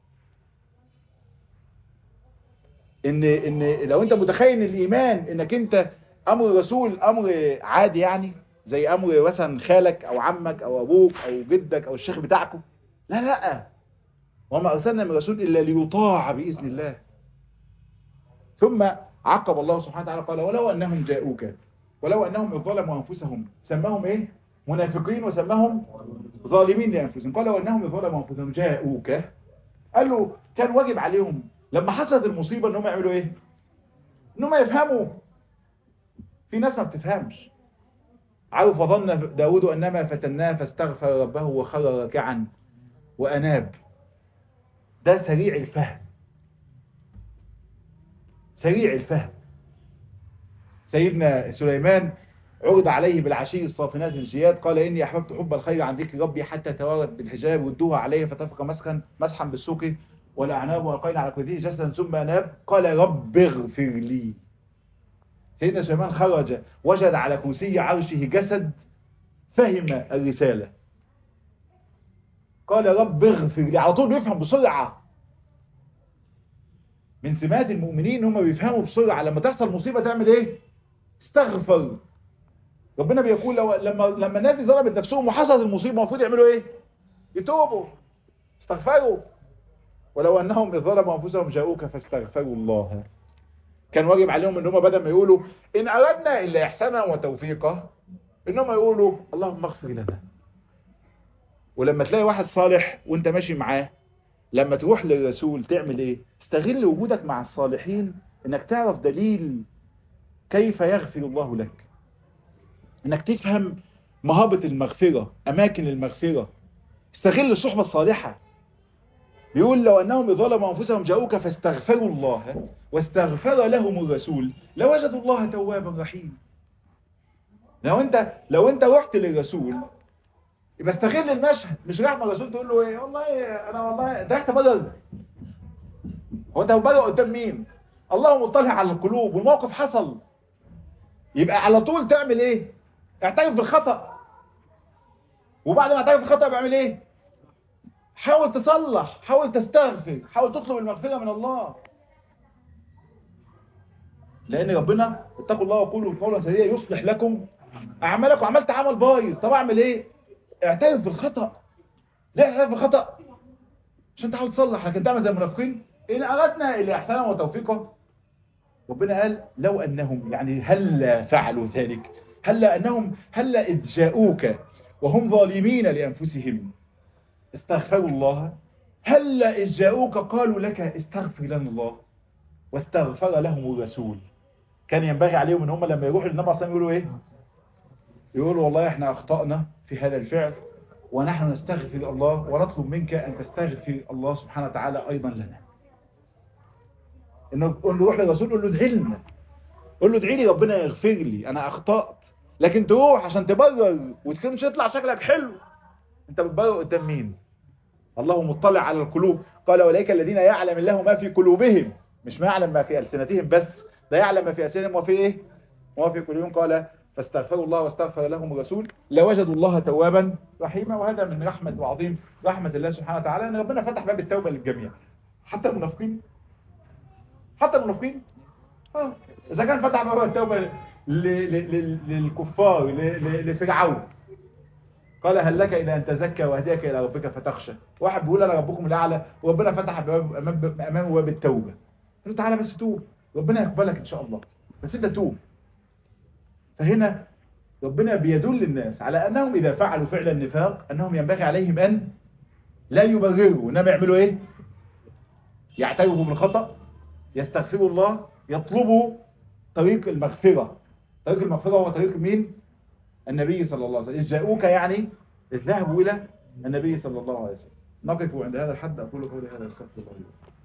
ان ان لو انت متخيل الايمان انك انت امر الرسول امر عادي يعني زي امر مثلا خالك او عمك او ابوك او جدك او الشيخ بتاعكم لا لا وما ارسلنا من رسول الا ليطاع باذن الله ثم عقب الله سبحانه وتعالى قال ولو انهم جاءوك ولو انهم اذ ظلموا انفسهم سماهم ايه منافقين وسماهم ظالمين لانفسهم قال وانهم اذ ظلموا انفسهم جاءوك قال له كان واجب عليهم لما حصلت المصيبة انهم يعملوا ايه انهم يفهموا في ناس ما بتفهمش عارف فظن داود انما فتناه فاستغفر ربه وخر راكعا واناب ده سريع الفهم سريع الفهم سيدنا سليمان عرض عليه بالعشي الصافنات من الجياد قال إني أحببت حب الخير عن ذكر ربي حتى توارت بالحجاب ودوها عليه فتفق مسخا مسحا بالسوق والأعناب والقين على كذيه جسدا ثم أناب قال رب اغفر لي سيدنا سليمان خرج وجد على كرسي عرشه جسد فهم الرسالة قال رب اغفر لي على طول بيفهم بسرعة من سمات المؤمنين هم بيفهموا بسرعة لما تحصل مصيبة تعمل ايه استغفر ربنا بيقول لو لما لما الناس دي ظلمت نفسهم وحصلت المصيبة المفروض يعملوا ايه يتوبوا استغفروا ولو انهم اذ ظلموا انفسهم جاءوك فاستغفروا الله كان واجب عليهم ان هم بدل ما يقولوا ان اردنا الا احسانا وتوفيقا انهم يقولوا اللهم اغفر لنا ولما تلاقي واحد صالح وانت ماشي معاه لما تروح للرسول تعمل ايه استغل وجودك مع الصالحين انك تعرف دليل كيف يغفر الله لك انك تفهم مهابة المغفرة اماكن المغفرة استغل الصحبة الصالحة بيقول لو انهم ظلموا انفسهم جاءوك فاستغفروا الله واستغفر لهم الرسول لوجدوا الله توابا رحيما لو انت لو انت رحت للرسول يبقى استغل المشهد مش رايح مع الرسول تقول له ايه والله انا والله ده رحت بدل هو انت بدل قدام مين الله مطلع على القلوب والموقف حصل يبقى على طول تعمل ايه اعترف بالخطأ وبعد ما اعترف بالخطأ بعمل ايه حاول تصلح حاول تستغفر حاول تطلب المغفرة من الله لان ربنا اتقوا الله وقولوا قولا سديدا يصلح لكم اعمالكم عملت عمل بايظ طب اعمل ايه اعترف بالخطأ ليه اعترف بالخطأ عشان تحاول تصلح لكن تعمل زي المنافقين ان اردنا الى احسانا وتوفيقا ربنا قال لو انهم يعني هل فعلوا ذلك هل انهم هل اذ جاءوك وهم ظالمين لانفسهم استغفروا الله هل إذ جاءوك قالوا لك استغفر لنا الله واستغفر لهم الرسول كان ينبغي عليهم ان هم لما يروحوا للنبي صلى الله عليه وسلم يقولوا ايه يقولوا والله احنا اخطأنا في هذا الفعل ونحن نستغفر الله ونطلب منك ان تستغفر الله سبحانه وتعالى ايضا لنا انه قول له روح للرسول قول له ادعي لنا قول له ادعي لي ربنا يغفر لي انا اخطأت لكن تروح عشان تبرر وتكونش يطلع شكلك حلو انت بتبرر قدام مين الله مطلع على القلوب قال اولئك الذين يعلم الله ما في قلوبهم مش ما يعلم ما في ألسنتهم بس ده يعلم ما في ألسنتهم وفي ايه وما في قلوبهم قال فاستغفروا الله واستغفر لهم الرسول لوجدوا الله توابا رحيما وهذا من رحمة وعظيم رحمة الله سبحانه وتعالى ان ربنا فتح باب التوبة للجميع حتى المنافقين حتى المنافقين اه اذا كان فتح باب التوبة للكفار لفرعون قال هل لك إلى أن تزكى وهديك إلى ربك فتخشى واحد بيقول أنا ربكم الأعلى وربنا فتح أمامه باب التوبة قال له تعالى بس توب ربنا يقبلك إن شاء الله بس أنت توب فهنا ربنا بيدل الناس على أنهم إذا فعلوا فعل النفاق أنهم ينبغي عليهم أن لا يبرروا إنما يعملوا إيه يعترفوا بالخطأ يستغفروا الله يطلبوا طريق المغفرة طريق المغفرة هو طريق مين النبي صلى الله عليه وسلم إذ جاءوك يعني إذ ذهبوا إلى النبي صلى الله عليه وسلم نقف عند هذا الحد أقول قولي هذا استغفر الله